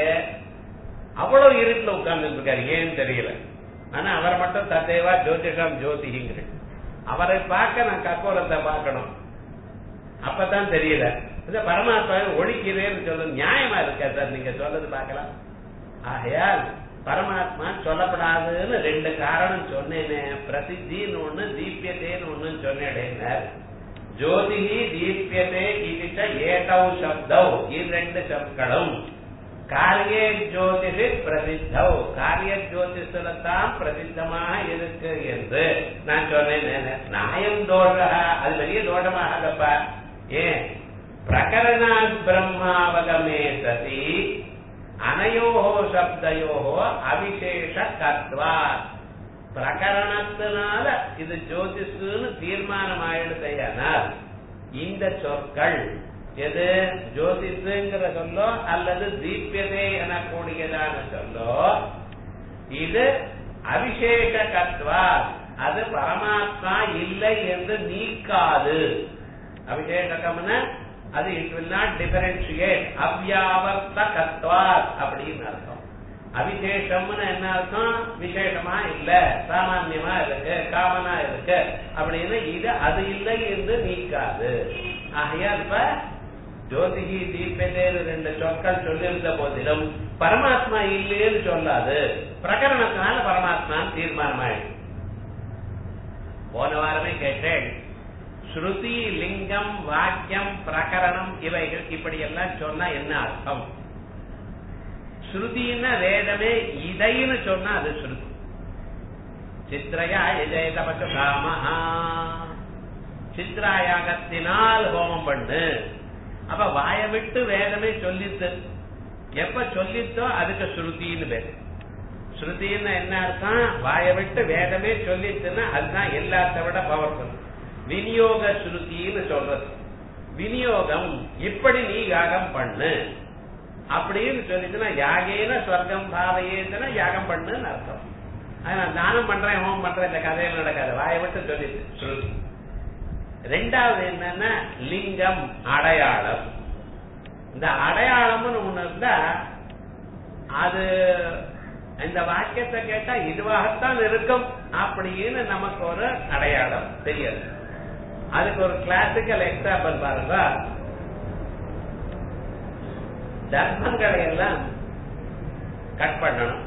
அவ்வளவு இருட்டுல உட்கார்ந்து இருக்காரு ஏன்னு தெரியல ஆனா அவரை மட்டும் தத்தேவா ஜோதிஷம் ஜோதிங்கிற அவரை பார்க்க நான் கற்பூரத்தை பார்க்கணும் அப்பதான் தெரியல இந்த பரமாத்மா ஒழிக்கிறேன்னு சொல்ல நியாயமா இருக்கா சார் நீங்க சொல்றது பார்க்கலாம் ஆகையால் பரமாத்மா சொல்லப்படாதுன்னு ரெண்டு காரணம் சொன்னேனே பிரசித்தின்னு ஒண்ணு தீபியதேன்னு ஒண்ணு சொன்னேன் ஜோதிஹி தீபியதே இதுச்ச ஏகௌ சப்தௌ இது ரெண்டு சப்களும் காரிய ஜோதிஷி பிரசித்தௌ காரிய ஜோதிஷத்தான் பிரசித்தமாக இருக்கு என்று நான் சொன்னேன் நியாயம் தோஷ அது பெரிய தோஷமாகப்பா ஏன் பிரகரணாத் பிரம்மாவகமே சதி அனையோ சப்தையோ அவிசேஷ கத்வா பிரகரணத்தினால இது ஜோதிஷுன்னு தீர்மானம் ஆயிடுதையானால் இந்த சொற்கள் எது ஜோதிஷுங்கிற சொல்லோ அல்லது தீபியதே எனக்கூடியதான சொல்லோ இது அபிஷேக கத்வா அது பரமாத்மா இல்லை என்று நீக்காது அபிஷேகம்னா அது இட் வில் நாட் டிஃபரன்ஷியேட் அவ்யாவர்த்த கத்வாத் அப்படின்னு அர்த்தம் அவிசேஷம்னு என்ன அர்த்தம் விசேஷமா இல்ல சாமான்யமா இருக்கு காமனா இருக்கு அப்படின்னு இது அது இல்லை என்று நீக்காது ஆகையா இப்ப ஜோதிகி தீபேதேன்னு ரெண்டு சொற்கள் சொல்லியிருந்த போதிலும் பரமாத்மா இல்லைன்னு சொல்லாது பிரகரணத்தினால பரமாத்மா தீர்மானமாயிடும் போன வாரமே கேட்டேன் ஸ்ருதி லிங்கம் வாக்கியம் பிரகரணம் இவைகள் இப்படி எல்லாம் சொன்னா என்ன அர்த்தம் ஸ்ருதின்னா வேதமே இதைன்னு சொன்னா அது ஸ்ருதி சித்திரையா இஜய தபசு காமஹா சித்ராயாகத்தினால் ஹோமம் பண்ணு அப்ப வாய விட்டு வேதமே சொல்லித்து எப்ப சொல்லித்தோ அதுக்கு ஸ்ருதின்னு பேரு ஸ்ருதின்னு என்ன அர்த்தம் வாய விட்டு வேதமே சொல்லிச்சுன்னா அதுதான் எல்லாத்த விட பவர்ஃபுல் விநியோக ஸ்ருதின்னு சொல்றது விநியோகம் இப்படி நீ யாகம் பண்ணு அப்படின்னு சொல்லிச்சுன்னா யாகேன ஸ்வர்க்கம் பாவையேன்னா யாகம் பண்ணுன்னு அர்த்தம் நான் தானம் பண்றேன் ஹோம் பண்றேன் இந்த கதையில நடக்காது வாயை விட்டு சொல்லிச்சு ஸ்ருதி ரெண்டாவது என்னன்னா லிங்கம் அடையாளம் இந்த அடையாளம்னு ஒண்ணு இருந்தா அது இந்த வாக்கியத்தை கேட்டா இதுவாகத்தான் இருக்கும் அப்படின்னு நமக்கு ஒரு அடையாளம் தெரியாது அதுக்கு ஒரு கிளாசிக்கல் எக்ஸாம்பிள் பாருங்க தர்மங்களை எல்லாம் கட் பண்ணணும்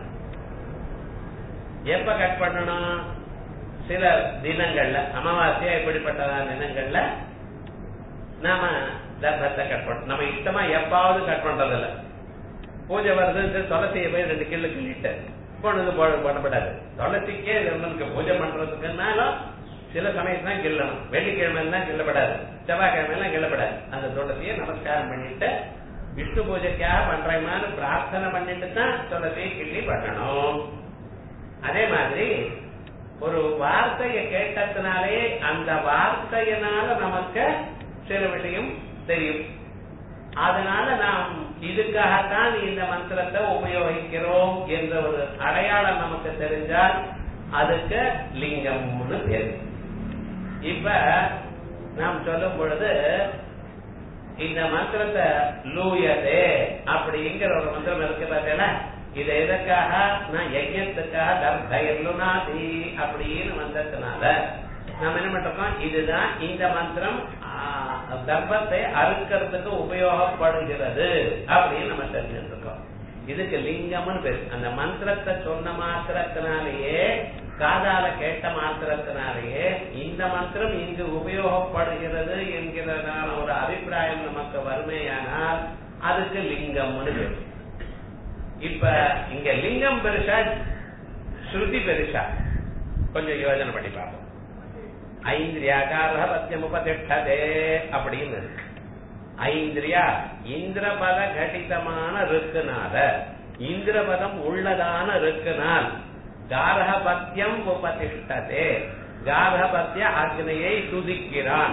எப்ப கட் பண்ணணும் சில தினங்கள்ல அமாவாசையா இப்படிப்பட்டதான தினங்கள்ல நாம தர்மத்தை கட் பண்ணணும் நம்ம இஷ்டமா எப்பாவது கட் பண்றதில்ல பூஜை வருது துளசியை போய் ரெண்டு கிள்ளு கிள்ளிட்டு பொழுது பண்ணப்படாது துளசிக்கே நம்மளுக்கு பூஜை பண்றதுக்குனாலும் சில சமயம் தான் கிள்ளணும் வெள்ளிக்கிழமை எல்லாம் கிள்ளப்படாது செவ்வாய்க்கிழமை எல்லாம் கிள்ளப்படாது அந்த துளசியை நமஸ்காரம் பண்ணிட்டு விஷ்ணு பூஜைக்காக பண்றேமான்னு பிரார்த்தனை பண்ணிட்டு தான் துளசியை கிள்ளி பண்ணணும் அதே மாதிரி ஒரு வார்த்தையை கேட்டதுனாலே அந்த வார்த்தையினால நமக்கு சில விஷயம் தெரியும் அதனால நாம் இதுக்காகத்தான் இந்த மந்திரத்தை உபயோகிக்கிறோம் என்ற ஒரு அடையாளம் நமக்கு தெரிஞ்சால் அதுக்கு லிங்கம்னு பேரு இப்ப நாம் சொல்லும் பொழுது இந்த மந்திரத்தை லூயதே அப்படிங்கிற ஒரு மந்திரம் இருக்கு பார்த்தீங்களா இது எதற்காக நான் யஜ்யத்துக்காக தர்பயல்லுனாதி அப்படின்னு வந்ததுனால நம்ம என்ன பண்றோம் இதுதான் இந்த மந்திரம் தர்மத்தை அறுக்கிறதுக்கு உபயோகப்படுகிறது அப்படின்னு நம்ம தெரிஞ்சுட்டு இருக்கோம் இதுக்கு லிங்கம்னு பேரு அந்த மந்திரத்தை சொன்ன மாத்திரத்தினாலேயே காதால கேட்ட மாத்திரத்தினாலேயே இந்த மந்திரம் இங்கு உபயோகப்படுகிறது என்கிறதான ஒரு அபிப்பிராயம் நமக்கு வறுமையானால் அதுக்கு லிங்கம்னு பேரு இப்ப இங்க லிங்கம் பெருசா ஸ்ருதி பெருசா கொஞ்சம் யோஜனை பண்ணி பார்ப்போம் ஐந்திரியாகார பத்தியம் உபதிஷ்டதே அப்படின்னு இருக்கு ஐந்திரியா இந்திரபத கடிதமான ருக்குனால இந்திரபதம் உள்ளதான ருக்குனால் காரகபத்தியம் உபதிஷ்டதே காரகபத்திய அக்னியை துதிக்கிறான்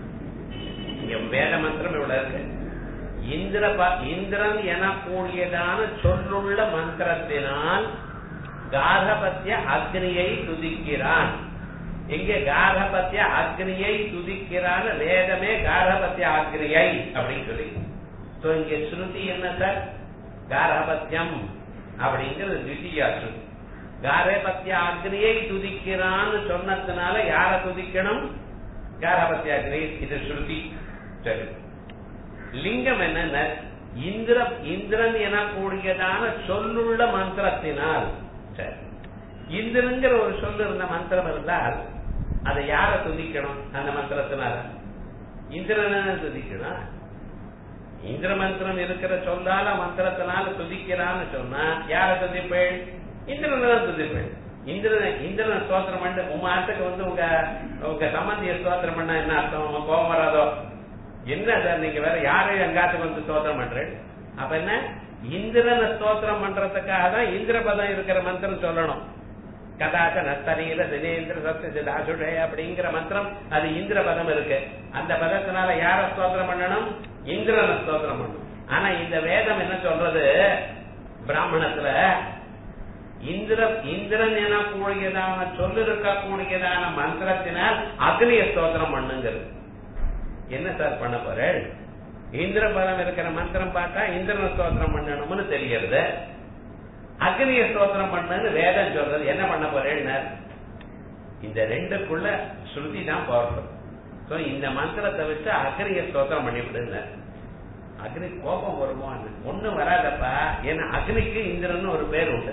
இங்க வேத மந்திரம் இவ்வளவு இருக்கு இந்திர இந்திரன் எனக்கூடியதான சொல்லுள்ள மந்திரத்தினால் காரபத்திய அக்னியை துதிக்கிறான் இங்க காரபத்திய அக்னியை துதிக்கிறான் வேதமே காரபத்திய அக்னியை அப்படின்னு சொல்லி சோ இங்க ஸ்ருதி என்ன சார் காரபத்தியம் அப்படிங்கிறது திவித்தியா ஸ்ருதி காரபத்திய அக்னியை துதிக்கிறான்னு சொன்னதுனால யார துதிக்கணும் காரபத்திய அக்னி இது ஸ்ருதி சரி லிங்கம் என்னென்ன இந்திர இந்திரன் எனக்கூடியதான சொல்லுள்ள மந்திரத்தினால் சரி இந்திரங்கிற ஒரு சொல்லு இருந்த மந்திரம் இருந்தால் அதை யார துதிக்கணும் அந்த மந்திரத்தினால இந்திரன துதிக்கணும் இந்திர மந்திரம் இருக்கிற சொல்லால மந்திரத்தினால துதிக்கிறான்னு சொன்னா யார துதிப்பேள் இந்திரனை தான் துதிப்பேள் இந்திரன் இந்திரன் ஸ்தோத்திரம் பண்ணி உங்க ஆட்டுக்கு வந்து உங்க உங்க சம்பந்திய ஸ்தோத்திரம் பண்ணா என்ன அர்த்தம் உங்க கோபம் வராதோ என்ன சார் நீங்க வேற யாரையும் எங்காத்துக்கு வந்து ஸ்தோத்திரம் பண்றேன் அப்ப என்ன இந்திரனை ஸ்தோத்திரம் பண்றதுக்காக தான் இந்திரபதம் இருக்கிற மந்திரம் சொல்லணும் கதாச்ச நஸ்தரீர தினேந்திர சத்ய சிதாசுடே அப்படிங்கிற மந்திரம் அது இந்திர பதம் இருக்கு அந்த பதத்தினால யார ஸ்தோத்திரம் பண்ணணும் இந்திரனை ஸ்தோத்திரம் பண்ணணும் ஆனா இந்த வேதம் என்ன சொல்றது பிராமணத்துல இந்திர இந்திரன் என கூடியதான சொல்லு இருக்கக்கூடியதான மந்திரத்தினால் அக்னிய ஸ்தோத்திரம் பண்ணுங்கிறது என்ன சார் பண்ண போறேன் இந்திர பதம் இருக்கிற மந்திரம் பார்த்தா இந்திரன ஸ்தோத்திரம் பண்ணணும்னு தெரிகிறது அக்னிய ஸ்தோத்திரம் பண்ணுன்னு வேதம் சொல்றது என்ன பண்ண போறேன்னு இந்த ரெண்டுக்குள்ள ஸ்ருதி தான் பவர்ஃபுல் சோ இந்த மந்திரத்தை வச்சு அக்னிய ஸ்தோத்திரம் பண்ணிவிடுங்க அக்னி கோபம் வருமோ ஒண்ணும் வராதப்பா ஏன்னா அக்னிக்கு இந்திரன் ஒரு பேர் உண்டு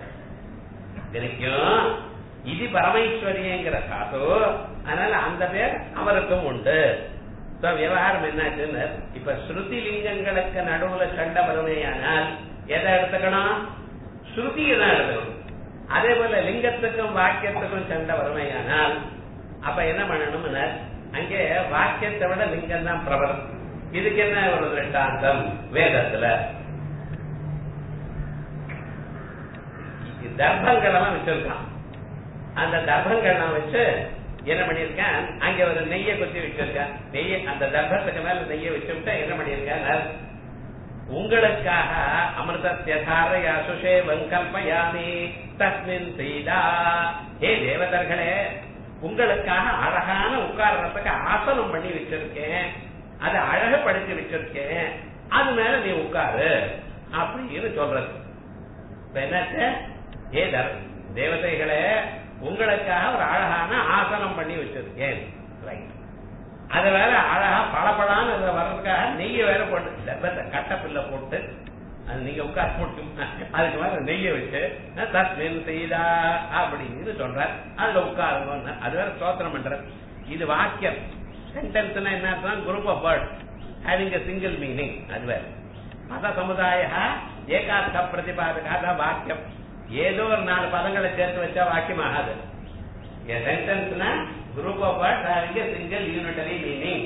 அக்னிக்கும் இது பரமேஸ்வரியங்கிற காசு அதனால அந்த பேர் அவருக்கும் உண்டு விவகாரம் என்னாச்சுன்னு இப்ப ஸ்ருதி லிங்கங்களுக்கு நடுவுல சண்டை வருமையானால் எதை எடுத்துக்கணும் ஸ்ருதியை தான் எடுத்துக்கணும் அதே போல லிங்கத்துக்கும் வாக்கியத்துக்கும் சண்டை வறுமையானால் அப்ப என்ன பண்ணணும்னு அங்கே வாக்கியத்தை விட லிங்கம் தான் பிரபலம் இதுக்கு என்ன ஒரு திருஷ்டாந்தம் வேதத்துல தர்ப்பங்கள் எல்லாம் வச்சிருக்கான் அந்த தர்ப்பங்கள்லாம் வச்சு என்ன பண்ணிருக்கேன் அங்க ஒரு நெய்ய குத்தி வச்சிருக்கேன் நெய்ய அந்த தர்ப்பத்துக்கு மேல நெய்ய வச்சுட்டு என்ன பண்ணிருக்கேன் உங்களுக்காக அமிர்தத்தியதார சுஷே வங்கல்பயாமி தஸ்மின் சீதா ஹே தேவதர்களே உங்களுக்காக அழகான உட்கார்றதுக்கு ஆசனம் பண்ணி வச்சிருக்கேன் அதை அழகுபடுத்தி வச்சிருக்கேன் அது மேல நீ உட்காரு அப்படின்னு சொல்றது என்னச்சு ஏ தேவதைகளே உங்களுக்காக ஒரு அழகான ஆசனம் பண்ணி வச்சிருக்கேன் ரைட் அது வேற அழகா பளபளான்னு இதுல வர்றதுக்காக நெய்ய வேற போட்டு தர்பத்தை கட்டப்பில்ல போட்டு அது நீங்க உட்கார போட்டு அதுக்கு மேல நெய்ய வச்சு தஸ்மின் செய்தா அப்படின்னு சொல்ற அதுல உட்காருங்க அது வேற ஸ்தோத்திரம் பண்ற இது வாக்கியம் சென்டென்ஸ்னா என்ன அர்த்தம் group of word having a single meaning அது வேற மத சமுதாய ஏகார்த்த பிரதிபாதகாத வாக்கியம் ஏதோ ஒரு நாலு பதங்களை சேர்த்து வச்சா வாக்கியம் ஆகாது சென்டென்ஸ்னா group of words having a single unitary meaning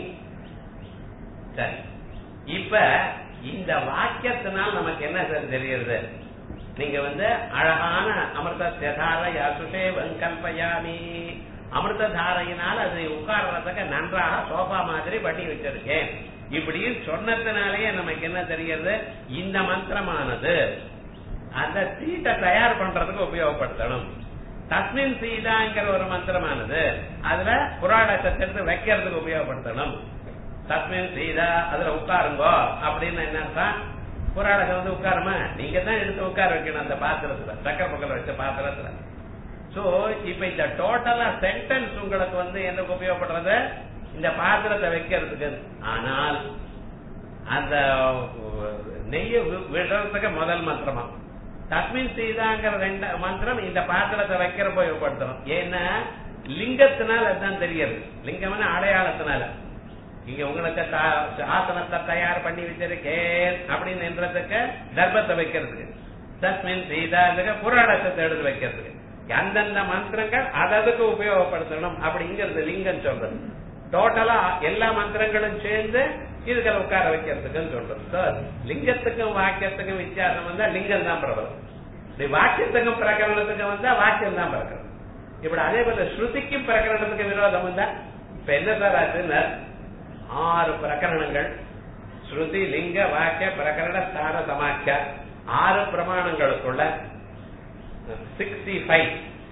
சரி இப்ப இந்த வாக்கியத்தினால் நமக்கு என்ன சார் தெரியுது நீங்க வந்து அழகான அமிர்த தியதார யாசுஷே வெங்கல்பயாமி அமிர்த தாரையினால் அது உட்கார்றதுக்கு நன்றாக சோபா மாதிரி பண்ணி வச்சிருக்கேன் இப்படி சொன்னதுனாலேயே நமக்கு என்ன தெரிகிறது இந்த மந்திரமானது அந்த சீட்டை தயார் பண்றதுக்கு உபயோகப்படுத்தணும் தஸ்மின் சீதாங்கிற ஒரு மந்திரமானது அதுல புராண சத்திரத்தை வைக்கிறதுக்கு உபயோகப்படுத்தணும் தஸ்மின் சீதா அதுல உட்காருங்கோ அப்படின்னு என்ன புராணத்தை வந்து உட்காருமா நீங்க தான் எடுத்து உட்கார வைக்கணும் அந்த பாத்திரத்துல சக்கர பக்கத்துல வச்ச பாத்திரத்துல சோ இப்ப இந்த டோட்டலா சென்டென்ஸ் உங்களுக்கு வந்து என்ன உபயோகப்படுறது இந்த பாத்திரத்தை வைக்கிறதுக்கு ஆனால் அந்த நெய்ய விடுறதுக்கு முதல் மந்திரமா தஸ்மின் சீதாங்கிற ரெண்டு மந்திரம் இந்த பாத்திரத்தை வைக்கிற உபயோகப்படுத்தணும் ஏன்னா லிங்கத்தினால அதுதான் தெரியுது லிங்கம்னா அடையாளத்தினால இங்க உங்களுக்கு ஆசனத்தை தயார் பண்ணி வச்சிருக்கேன் அப்படின்னு என்றதுக்கு தர்ப்பத்தை வைக்கிறதுக்கு தஸ்மின் சீதாதுக்கு புராணத்தை எடுத்து வைக்கிறதுக்கு அந்தந்த மந்திரங்கள் அததுக்கு உபயோகப்படுத்தணும் அப்படிங்கிறது லிங்கம் சொல்றது டோட்டலா எல்லா மந்திரங்களும் சேர்ந்து இதுகளை உட்கார வைக்கிறதுக்குன்னு சொல்றது சார் லிங்கத்துக்கும் வாக்கியத்துக்கும் வித்தியாசம் வந்தா லிங்கம் தான் பிரபலம் இப்படி வாக்கியத்துக்கும் பிரகரணத்துக்கும் வந்தா வாக்கியம் தான் பிரகரணம் இப்படி அதே போல ஸ்ருதிக்கும் பிரகரணத்துக்கு விரோதம் வந்தா இப்ப என்ன சார் ஆச்சுன்னா ஆறு பிரகரணங்கள் ஸ்ருதி லிங்க வாக்கிய பிரகரண ஸ்தான சமாக்கிய ஆறு பிரமாணங்களுக்குள்ள சிக்ஸ்டி ஃபைவ்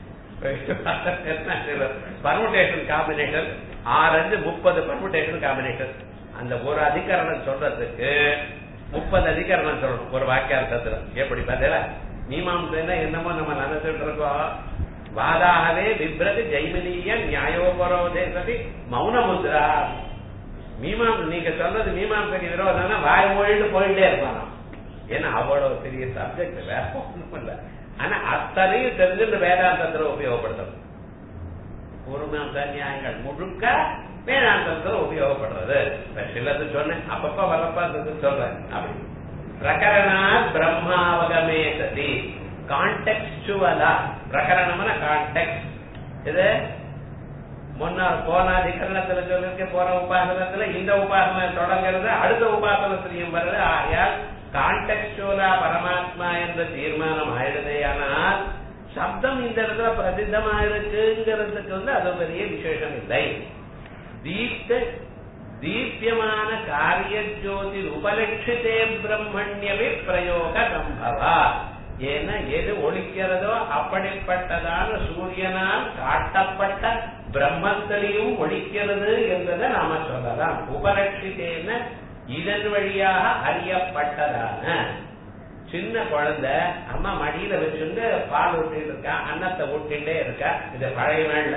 பர்முடேஷன் காம்பினேஷன் ஆறு அஞ்சு முப்பது பர்முடேஷன் காம்பினேஷன் அந்த ஒரு அதிகரணம் சொல்றதுக்கு முப்பது அதிகரணம் சொல்லணும் ஒரு வாக்கியார்த்தத்துல எப்படி பார்த்தீங்களா மீமாம்சைன்னா என்னமோ நம்ம நினைச்சிட்டு இருக்கோம் வாதாகவே விப்ரதி ஜெய்மினிய நியாயோபரோதேசதி மௌன முத்ரா மீமாம் நீங்க சொல்றது மீமாம்சைக்கு விரோதம்னா வாய் மொழிட்டு போயிட்டே இருப்பானா ஏன்னா அவ்வளவு பெரிய சப்ஜெக்ட் வேற ஒண்ணும் இல்ல ஆனா அத்தனையும் தெரிஞ்சுட்டு வேதாந்தத்துல உபயோகப்படுத்தணும் பூர்வமாம்ச நியாயங்கள் முழுக்க வேதாந்தத்துல உபயோகப்படுறது சிலது சொன்னேன் அப்பப்ப வரப்ப அது சொல்றேன் அப்படி பிரகரணா பிரம்மாவகமே சதி கான்டெக்சுவலா பிரகரணம்னா கான்டெக்ட் இது முன்னாள் போன அதிகரணத்துல சொல்லிருக்க போற உபாசனத்துல இந்த உபாசனை தொடங்குறது அடுத்த உபாசனத்திலையும் வருது ஆகையால் கான்டெக்சுவலா பரமாத்மா என்ற தீர்மானம் ஆயிடுதேயானால் சப்தம் இந்த இடத்துல பிரசித்தமா இருக்குங்கிறதுக்கு வந்து அது பெரிய விசேஷம் இல்லை தீப்த தீப்யமான காரிய ஜோதி உபலட்சித்தே பிரம்மண்யமே பிரயோக சம்பவா ஏன்னா எது ஒழிக்கிறதோ அப்படிப்பட்டதான சூரியனால் காட்டப்பட்ட பிரம்மத்திலையும் ஒழிக்கிறது என்பதை நாம சொல்லலாம் உபலட்சித்தேன இதன் வழியாக அறியப்பட்டதான சின்ன குழந்தை அம்மா மடியில வச்சுட்டு பால் ஊட்டிட்டு இருக்கா அன்னத்தை ஊட்டிகிட்டே இருக்கா இது பழைய நாள்ல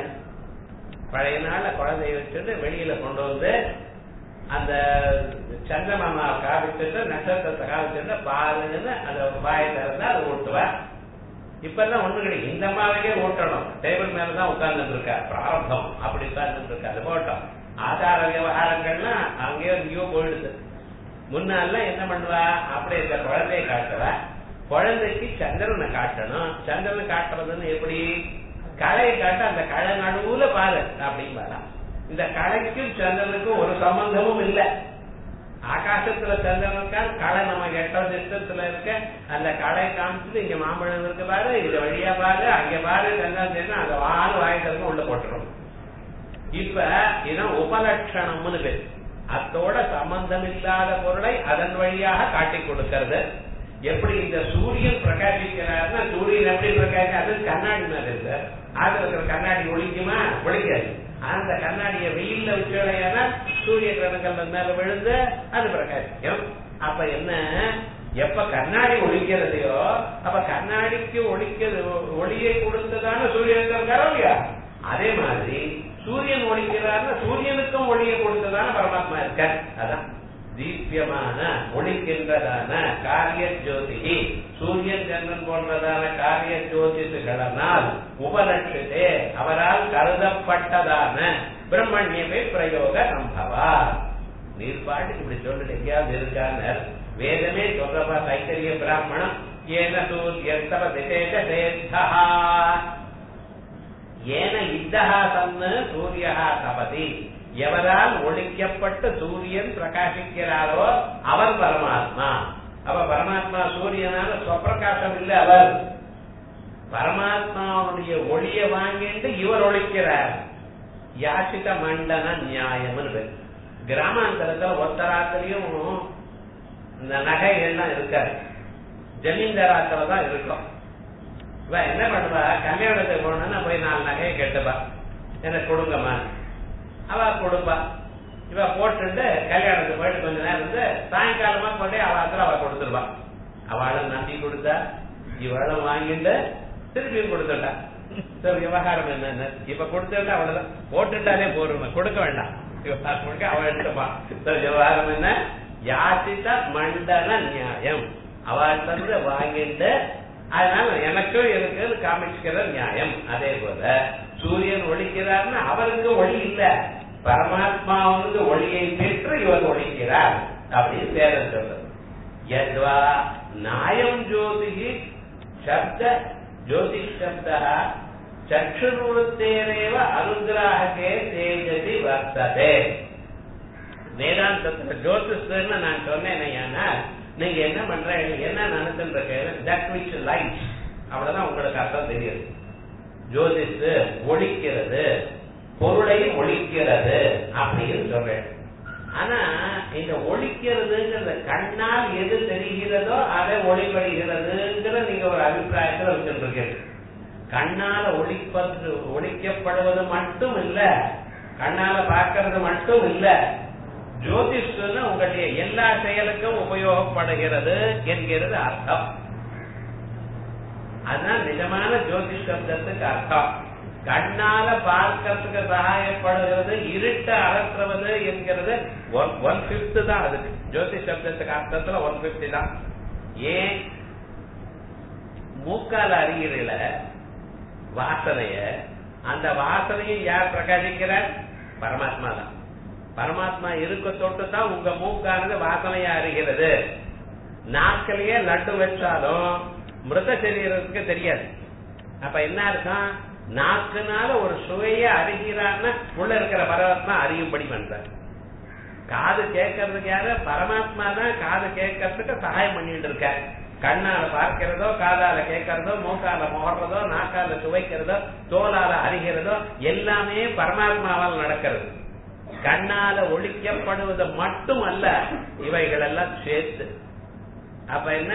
பழைய நாள்ல குழந்தைய வச்சுட்டு வெளியில கொண்டு வந்து அந்த சந்திரமாமா காவிச்சுட்டு நட்சத்திரத்தை காவிச்சுட்டு பாலுன்னு அந்த வாயை திறந்தா அதை ஊட்டுவா இப்ப எல்லாம் ஒண்ணு கிடையாது இந்த அம்மாவையே ஊட்டணும் டேபிள் மேலதான் உட்கார்ந்துட்டு இருக்கா பிராரம்பம் அப்படி உட்கார்ந்துட்டு இருக்கா அது போட்டோம் ஆதார விவகாரங்கள்லாம் அங்கேயோ இங்கேயோ போயிடுது முன்னாலாம் என்ன பண்ணுவா அப்படி இந்த குழந்தைய காட்டுவா குழந்தைக்கு சந்திரனை காட்டணும் சந்திரனை காட்டுறதுன்னு எப்படி களையை காட்ட அந்த களை நடுவுல பாரு அப்படிங்கிறா இந்த களைக்கும் சந்திரனுக்கும் ஒரு சம்பந்தமும் இல்லை ஆகாசத்துல சந்திரன் இருக்கா களை நம்ம எட்ட டிஸ்டன்ஸ்ல இருக்க அந்த களை காமிச்சுட்டு இங்க மாம்பழம் இருக்கு பாரு இது வழியா பாரு அங்க பாரு சந்திரன் தெரியும் அந்த வாழ வாய்க்கு உள்ள போட்டுரும் இப்ப இதான் உபலட்சணம்னு பேர் அத்தோட சம்பந்தம் இல்லாத பொருளை அதன் வழியாக காட்டி கொடுக்கிறது எப்படி இந்த சூரியன் பிரகாசிக்கிறார்னா சூரியன் எப்படி பிரகாசி அது கண்ணாடி மேல இருக்கு அதுல இருக்கிற கண்ணாடி ஒழிக்குமா ஒழிக்காது அந்த கண்ணாடியை வெயில்ல வச்சுடையானா சூரிய கிரணங்கள் மேல விழுந்து அது பிரகாசிக்கும் அப்ப என்ன எப்ப கண்ணாடி ஒழிக்கிறதையோ அப்ப கண்ணாடிக்கு ஒழிக்கிறது ஒளியை கொடுத்ததான சூரியன் இருக்காரோ இல்லையா அதே மாதிரி சூரியன் ஒழிக்கிறார்னா சூரியனுக்கும் ஒளியை கொடுத்ததான பரமாத்மா இருக்க அதான் தீபியமான ஒழிக்கின்றதான காரிய ஜோதி சூரியன் சந்திரன் போன்றதான காரிய ஜோதிஷுகளனால் உபலட்சித்தே அவரால் கருதப்பட்டதான பிரம்மண்யமே பிரயோக சம்பவா நீர்பாட்டுக்கு இப்படி சொல்லிட்டு எங்கேயாவது இருக்கான்னு வேதமே சொல்றப்பா தைத்தரிய பிராமணம் ஏன சூரியன் தவ திசேஷ சேத்தா ஏன இத்தகா சன்னு சூரியகா தபதி எவரால் ஒழிக்கப்பட்ட சூரியன் பிரகாசிக்கிறாரோ அவர் பரமாத்மா அவ பரமாத்மா சூரியனால ஸ்வப்பிரகாசம் இல்லை அவர் பரமாத்மாவுடைய ஒளிய வாங்கிட்டு இவர் ஒழிக்கிறார் யாசித மண்டன நியாயம்னு பேர் கிராமாந்தரத்துல ஒத்தராத்திரியும் இந்த நகைகள்லாம் இருக்காது ஜமீன்தாராத்துல தான் இருக்கும் இவ என்ன பண்ணுவா கல்யாணத்துக்கு போனா போய் நாலு நகையை கேட்டுப்பா எனக்கு கொடுங்கம்மா அவ கொடுப்பா இவ போட்டுட்டு கல்யாணத்துக்கு போயிட்டு கொஞ்ச நேரம் இருந்து சாயங்காலமா கொண்டே அவ அவ கொடுத்துருவா அவளும் நம்பி கொடுத்தா இவளும் வாங்கிட்டு திருப்பியும் கொடுத்துட்டா சரி விவகாரம் என்னன்னு இப்ப கொடுத்துட்டா அவ்வளவுதான் போட்டுட்டாலே போருங்க கொடுக்க வேண்டாம் விவகாரம் கொடுக்க அவ எடுத்துப்பா சரி விவகாரம் என்ன யாசித்த மண்டல நியாயம் அவள் தந்து வாங்கிட்டு அதனால எனக்கும் இருக்குன்னு காமிச்சுக்கிற நியாயம் அதே போல சூரியன் ஒழிக்கிறார்னா அவருக்கு ஒளி இல்ல பரமாத்மாவுக்கு ஒளியை பெற்று இவர் ஒழிக்கிறார் அப்படின்னு பேர சொல்றது எத்வா நாயம் ஜோதிகி சப்த ஜோதிஷ் சப்தா சக்ஷுர்வృத்தேரேவ அனுகிராகே தேஜதி வர்த்ததே வேதாந்தத்துல ஜோதிஷன்னு நான் சொன்னேன் ஐயானா நீங்க என்ன பண்ற என்ன நினைச்சுட்டு தட் விச் லைட் அவ்வளவுதான் உங்களுக்கு அர்த்தம் தெரியுது ஜோதிஷ் ஒழிக்கிறது பொருளை ஒழிக்கிறது அப்படின்னு சொல்றேன் ஆனா இந்த ஒழிக்கிறதுங்கிறத கண்ணால் எது தெரிகிறதோ அதை ஒளிபடுகிறதுங்கிற நீங்க ஒரு அபிப்பிராயத்துல வச்சுட்டு இருக்கீங்க கண்ணால ஒழிப்பது ஒழிக்கப்படுவது மட்டும் இல்ல கண்ணால பார்க்கறது மட்டும் இல்ல ஜோதிஷ்னு உங்களுடைய எல்லா செயலுக்கும் உபயோகப்படுகிறது என்கிறது அர்த்தம் அதுதான் நிஜமான ஜோதிஷ் சப்தத்துக்கு அர்த்தம் கண்ணால பார்க்கறதுக்கு சகாயப்படுகிறது இருட்ட அகற்றுவது என்கிறது ஒன் ஒன் பிப்த் தான் அதுக்கு ஜோதிஷ் சப்தத்துக்கு அர்த்தத்துல ஒன் பிப்டி தான் ஏன் மூக்கால அறிகிறீல வாசனைய அந்த வாசனையை யார் பிரகாசிக்கிறார் பரமாத்மா தான் பரமாத்மா இருக்க தொட்டு தான் உங்க மூக்கானது வாசனையா அறிகிறது நாக்கிலேயே லட்டு வச்சாலும் மிருத சரீரத்துக்கு தெரியாது அப்ப என்ன அர்த்தம் நாக்குனால ஒரு சுவையை அறிகிறான்னா உள்ள இருக்கிற பரமாத்மா அறியும்படி பண்றார் காது கேட்கறதுக்கு யாரு பரமாத்மா தான் காது கேட்கறதுக்கு சகாயம் பண்ணிட்டு இருக்க கண்ணால பார்க்கிறதோ காதால கேட்கறதோ மூக்கால முகர்றதோ நாக்கால சுவைக்கிறதோ தோலால அறிகிறதோ எல்லாமே பரமாத்மாவால் நடக்கிறது கண்ணால ஒழிக்கப்படுவது மட்டும் அல்ல இவைகள் எல்லாம் சேர்த்து அப்ப என்ன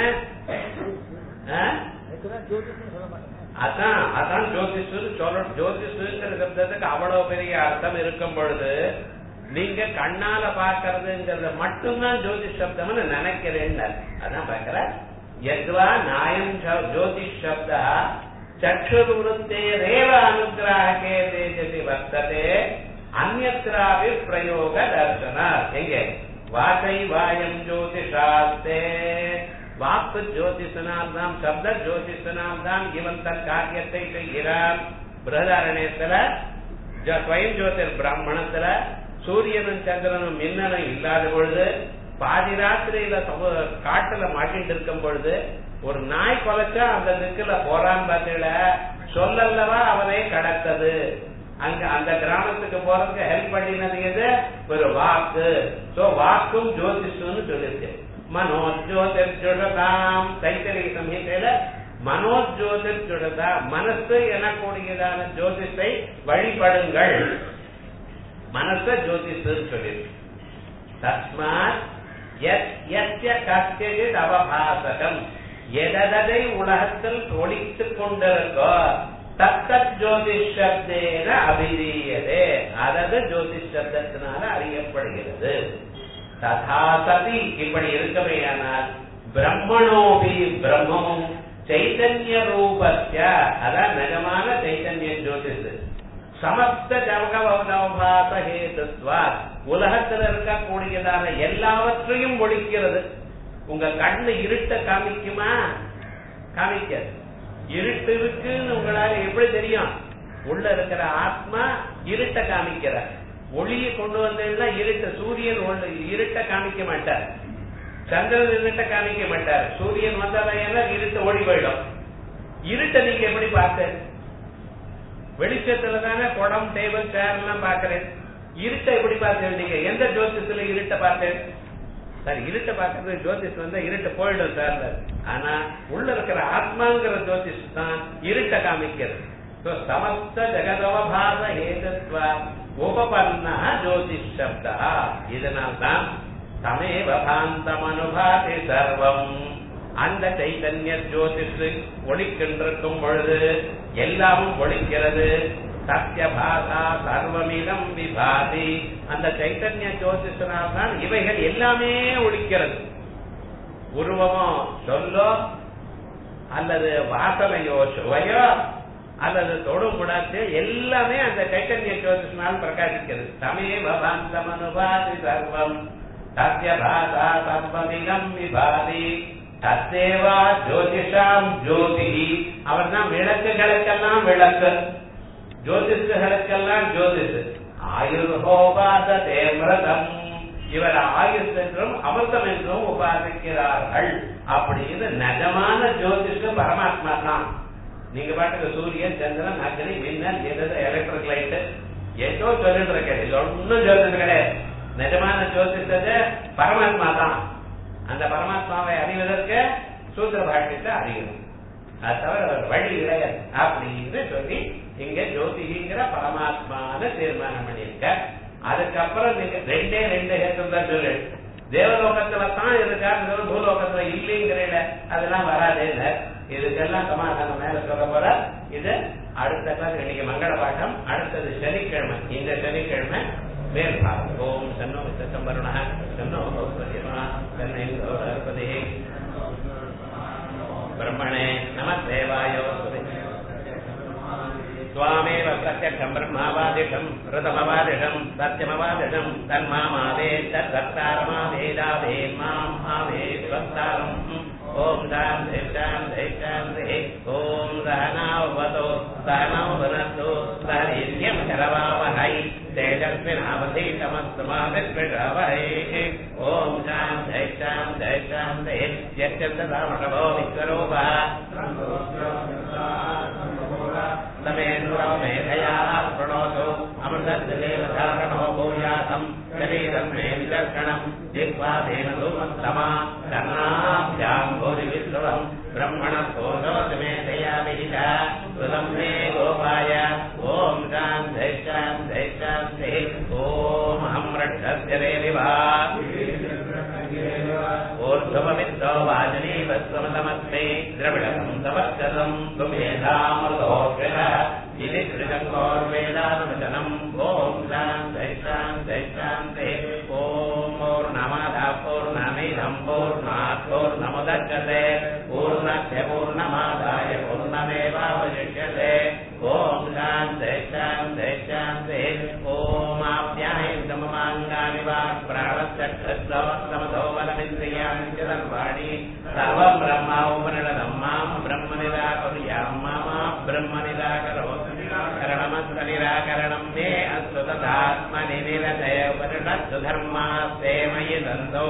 அதான் அதான் ஜோதிஷு சொல்ல ஜோதிஷுங்கிற சப்தத்துக்கு அவ்வளவு பெரிய அர்த்தம் இருக்கும் பொழுது நீங்க கண்ணால பாக்குறதுங்கிறத மட்டும்தான் ஜோதிஷ் சப்தம்னு நினைக்கிறேன் அதான் பாக்குற எத்வா நாயம் ஜோதிஷ் சப்தா சக்ஷுர்வృத்தே ரேவ அனுகிராகே தேஜதி வர்த்ததே அந்நத்ராபி பிரயோக தர்சன எங்க வாசை வாயம் ஜோதிஷாஸ்தே வாக்கு ஜோதிஷனால் தான் சப்த ஜோதிஷனால் தான் இவன் தன் காரியத்தை செய்கிறான் பிரதாரணயத்துல ஸ்வயம் ஜோதிர் பிராமணத்துல சூரியனும் சந்திரனும் மின்னலும் இல்லாத பொழுது பாதி ராத்திரியில காட்டுல மாட்டிட்டு இருக்கும் பொழுது ஒரு நாய் கொலைச்சா அந்த திக்குல போறான் பார்த்தீங்கள சொல்லல்லவா அவனை கடத்தது அங்க அந்த கிராமத்துக்கு போறதுக்கு ஹெல்ப் பண்ணினது எது ஒரு வாக்கு சோ வாக்கும் ஜோதிஷம்னு சொல்லிருக்கு மனோஜோதிர் ஜுடதாம் தைத்தரிய சமயத்தில மனோஜோதிர் ஜுடதா மனசு எனக்கூடியதான ஜோதிஷை வழிபடுங்கள் மனச ஜோதிஷ் சொல்லியிருக்கு தஸ்மாத் கத்தியது அவபாசகம் எததை உலகத்தில் ஒழித்துக் கொண்டிருக்கோ தத்தத் ஜோதிஷ் சப்தேன அபிதீயதே அதது ஜோதிஷ் சப்தத்தினால அறியப்படுகிறது ததா சதி இப்படி இருக்கவேயானால் பிரம்மணோபி பிரம்மமும் சைத்தன்ய ரூபஸ்ய அதான் நிஜமான சைத்தன்ய ஜோதிஷ் சமஸ்த ஜவகவபாச ஹேதுத்வா உலகத்தில் இருக்கக்கூடியதான எல்லாவற்றையும் ஒழிக்கிறது உங்க கண்ணு இருட்ட காமிக்குமா காமிக்காது இருட்டு இருக்குன்னு உங்களால எப்படி தெரியும் உள்ள இருக்கிற ஆத்மா இருட்ட காமிக்கிறார் ஒளியை கொண்டு வந்தீங்கன்னா இருட்ட சூரியன் ஒண்ணு இருட்ட காமிக்க மாட்டார் சந்திரன் இருட்ட காமிக்க மாட்டார் சூரியன் வந்ததையெல்லாம் இருட்டு ஓடி போயிடும் இருட்ட நீங்க எப்படி பார்த்த வெளிச்சத்துல தானே குடம் டேபிள் சேர் எல்லாம் பாக்குறேன் இருட்ட எப்படி பார்த்தேன் நீங்க எந்த ஜோதிஷத்துல இருட்ட பார்த்தேன் சார் இருட்ட பார்க்கறது ஜோதிஷ் வந்து இருட்ட போயிடும் சார் ஆனா உள்ள இருக்கிற ஆத்மாங்கிற ஜோதிஷ் தான் இருட்ட காமிக்கிறது சமஸ்த ஜெகதவபாச ஹேதத்வா உபபன்னா ஜோதிஷ் சப்தா இதனால்தான் தமேவ பாந்தம் அனுபாதி சர்வம் அந்த சைத்தன்ய ஜோதிஷ் ஒழிக்கின்றிருக்கும் பொழுது எல்லாமும் ஒழிக்கிறது சத்திய பாசா சர்வமிதம் விபாதி அந்த சைத்தன்ய ஜோதிஷனால் தான் இவைகள் எல்லாமே ஒழிக்கிறது உருவமோ சொல்லோ அல்லது வாசனையோ சுவையோ அல்லது தொடும் குணத்து எல்லாமே அந்த சைத்தன்ய ஜோதிஷனால் பிரகாசிக்கிறது சமே பவாந்தம் அனுபாதி சர்வம் சத்திய பாசா சர்வமிதம் விபாதி தத்தேவா ஜோதிஷாம் ஜோதி அவர் தான் விளக்குகளுக்கெல்லாம் விளக்கு ஜோதிஷர்களுக்கெல்லாம் ஜோதிஷ் ஆயுர்ஹோபாதே மிருதம் இவர் ஆயுஷ் என்றும் அமிர்தம் என்றும் உபாசிக்கிறார்கள் அப்படின்னு நிஜமான ஜோதிஷம் பரமாத்மா தான் நீங்க பாட்டுக்கு சூரியன் சந்திரன் அக்னி மின்னல் எது எலக்ட்ரிக் லைட் ஏதோ சொல்லிட்டு இருக்காரு இது ஒன்னும் சொல்லிட்டு கிடையாது நிஜமான ஜோதிஷத்தை பரமாத்மா தான் அந்த பரமாத்மாவை அறிவதற்கு சூத்திர பாஷ்யத்தை அறியணும் அது தவிர ஒரு வழி கிடையாது அப்படின்னு சொல்லி இங்க ஜோதிகிங்கிற பரமாத்மான தீர்மானம் பண்ணியிருக்க அதுக்கப்புறம் நீங்க ரெண்டே ரெண்டு ஹேத்தம் தான் சொல்லு தேவலோகத்துல தான் இருக்காரு பூலோகத்துல இல்லைங்கிறீங்க அதெல்லாம் வராதே இல்ல இதுக்கெல்லாம் சமாதானம் மேல சொல்ல போற இது அடுத்த கிளாஸ் இன்னைக்கு மங்கள பாட்டம் அடுத்தது சனிக்கிழமை இந்த சனிக்கிழமை மேல் பாகம் ஓம் சன்னோ வித்தம்பருண சன்னோ சன்னை ब्रह्मणे नमः देवाय त्वामेव प्रत्यक्षम् ब्रह्मावादिषम् ऋतमवादिषम् सत्यमवादिषम् तन्मामादे तद्वक्तारमादेदादे माम् आवे स्वक्तारम् ॐ शान्ति शान्ति शान्तिः ॐ सहनावतो सहनौ वनस्तु सहरीर्यम् करवावहै तेजस्विनावधीतमस्तमाविद्विषावहै ॐ शान्ति शान्ति शान्तिः यत्यन्तरामणभो विश्वरूपः तमेन्द्रो मेधया प्रणोतु अमृतदेव धारणो भूयासम् शरीरम् मे विदर्शनम् जिह्वादेन धूमस्तमा कर्णाभ्याम् भूरि विश्रुवम् ब्रह्मणस्थोषोऽसि मे दया विहिता सुदम् मे गोपाय ॐ शान्ति शान्ति शान्तिः ॐ अमृक्षस्य देविवा ऊर्ध्वमित्रो वाजनीवस्वमतमस्मै द्रविडकम् तपश्चलम् सुमेधामृतोऽग्रः इति श्रीजङ्गोर्वेदानुवचनम् ॐ शान्ति शान्ति शान्तिः ॐ पूर्णमादा पूर्णमिदम् पूर्णात् पूर्णमुदच्यते पूर्णस्य पूर्णमादाय पूर्णमेवावशिष्यते ॐ शान्ति शान्ति शान्तिः ॐ आप्यायन्तममाङ्गानि वा प्राणश्चक्षुस्तमसो बलमिन्द्रियाणि च सर्वाणि सर्वम् ब्रह्मोपनिषदम् माम् ब्रह्म निराकुर्याम् मम ब्रह्म निराकरोतु निराकरणमस्व निराकरणम् मे अस्तु तथात्मनि निरतय उपनिषत्सु धर्मास्ते मयि सन्तो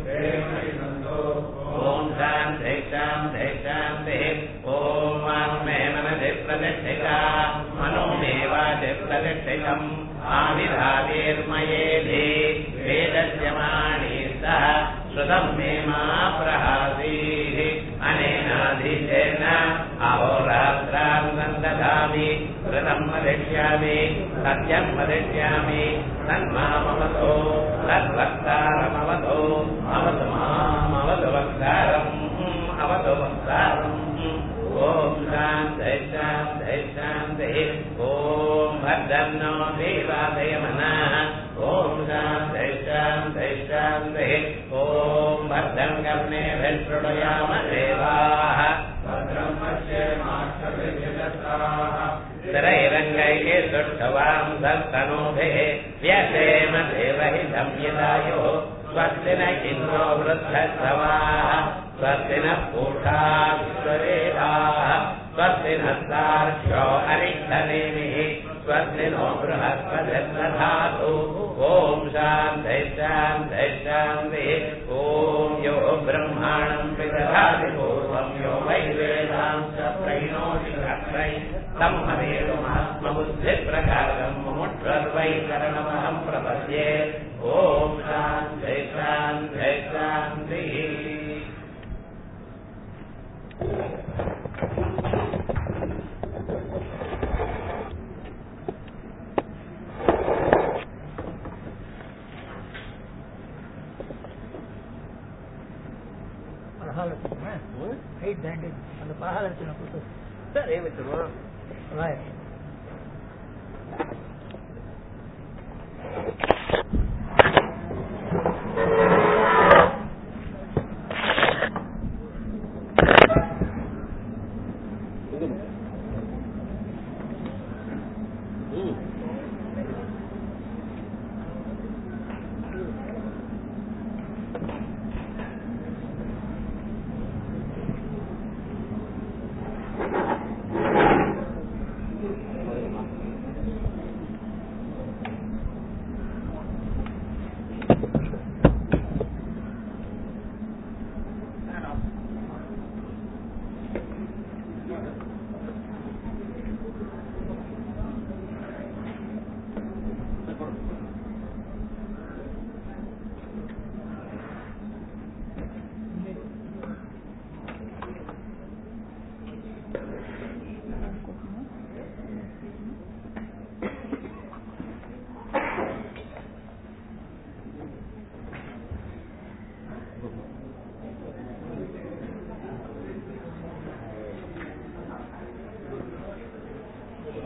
ॐ शान्ति शान्ति शान्तिः ॐ वाङ्मे मनसि प्रतिष्ठिता मनो मे वाचि प्रतिष्ठितम् आविधावेर्मयेधे वेदस्य माणि सह श्रुतम् मे मा प्रहासीः अनेनाधीशेन अहोरात्रान् सन्दधामि कृतम् वदिष्यामि सत्यम् वदिष्यामि तन्मामवतो तद्वक्तारमवतो अवतु मामवतु वक्तारम् अवतु वक्तारम् ॐ शान्ति शान्ति शान्तिः ॐ भद्रन्नो देवादयमनः ॐ शान्ति शान्ति शान्तिः ॐ भद्रम् कर्णे विष्णुयाम देवाः भद्रम् स्थिरैरङ्गैः सुष्ठवाम् सन्तनोभिः व्यसेम देवहितम् यदायुः स्वस्ति न इन्द्रो वृद्धस्तवाः स्वस्ति नः पूषा विश्ववेदाः स्वस्ति नस्तार्क्ष्यो अरिष्ठनेमिः स्वस्ति नो बृहस्पतिर्दधातु ॐ शान्ति शान्ति शान्तिः ॐ यो ब्रह्माणम् विदधाति पूर्वम् यो वै वेदांश प्रैणोति अत्रै तम् हरेणुमात्मबुद्धिप्रकारम् मुमुक्षर्वै शरणमहम् प्रपद्ये ॐ शान्ति शान्ति शान्तिः பலகாலட்சணமா ஹைட் பேண்டேஜ் அந்த பலகாலட்சணம் கொடுத்து சரி வச்சுருவோம் ரைட்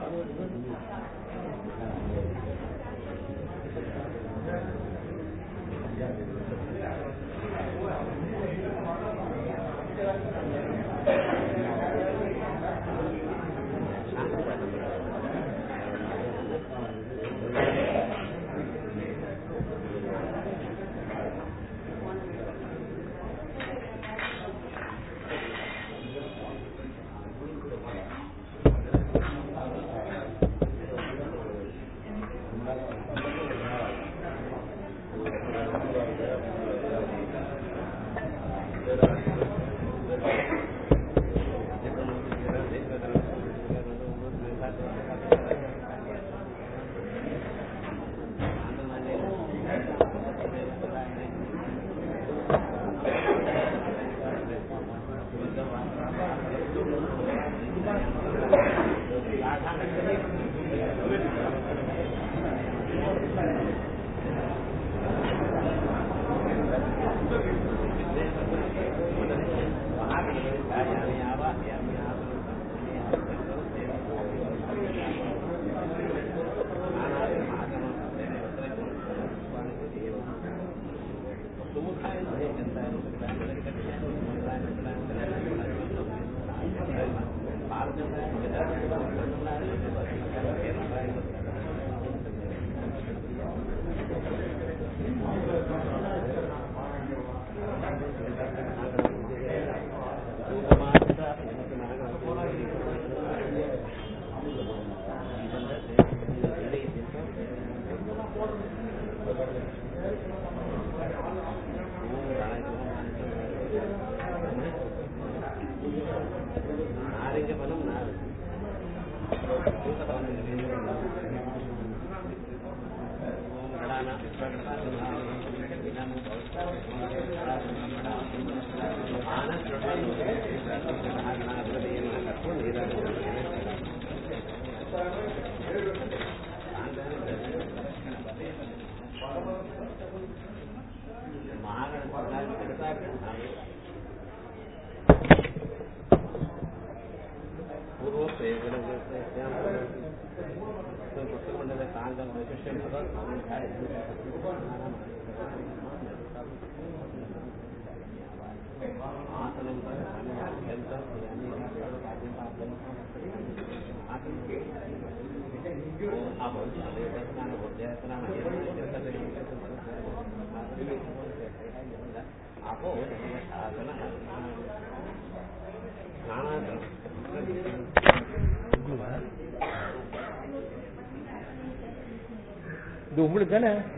இது உங்களுக்கு தானே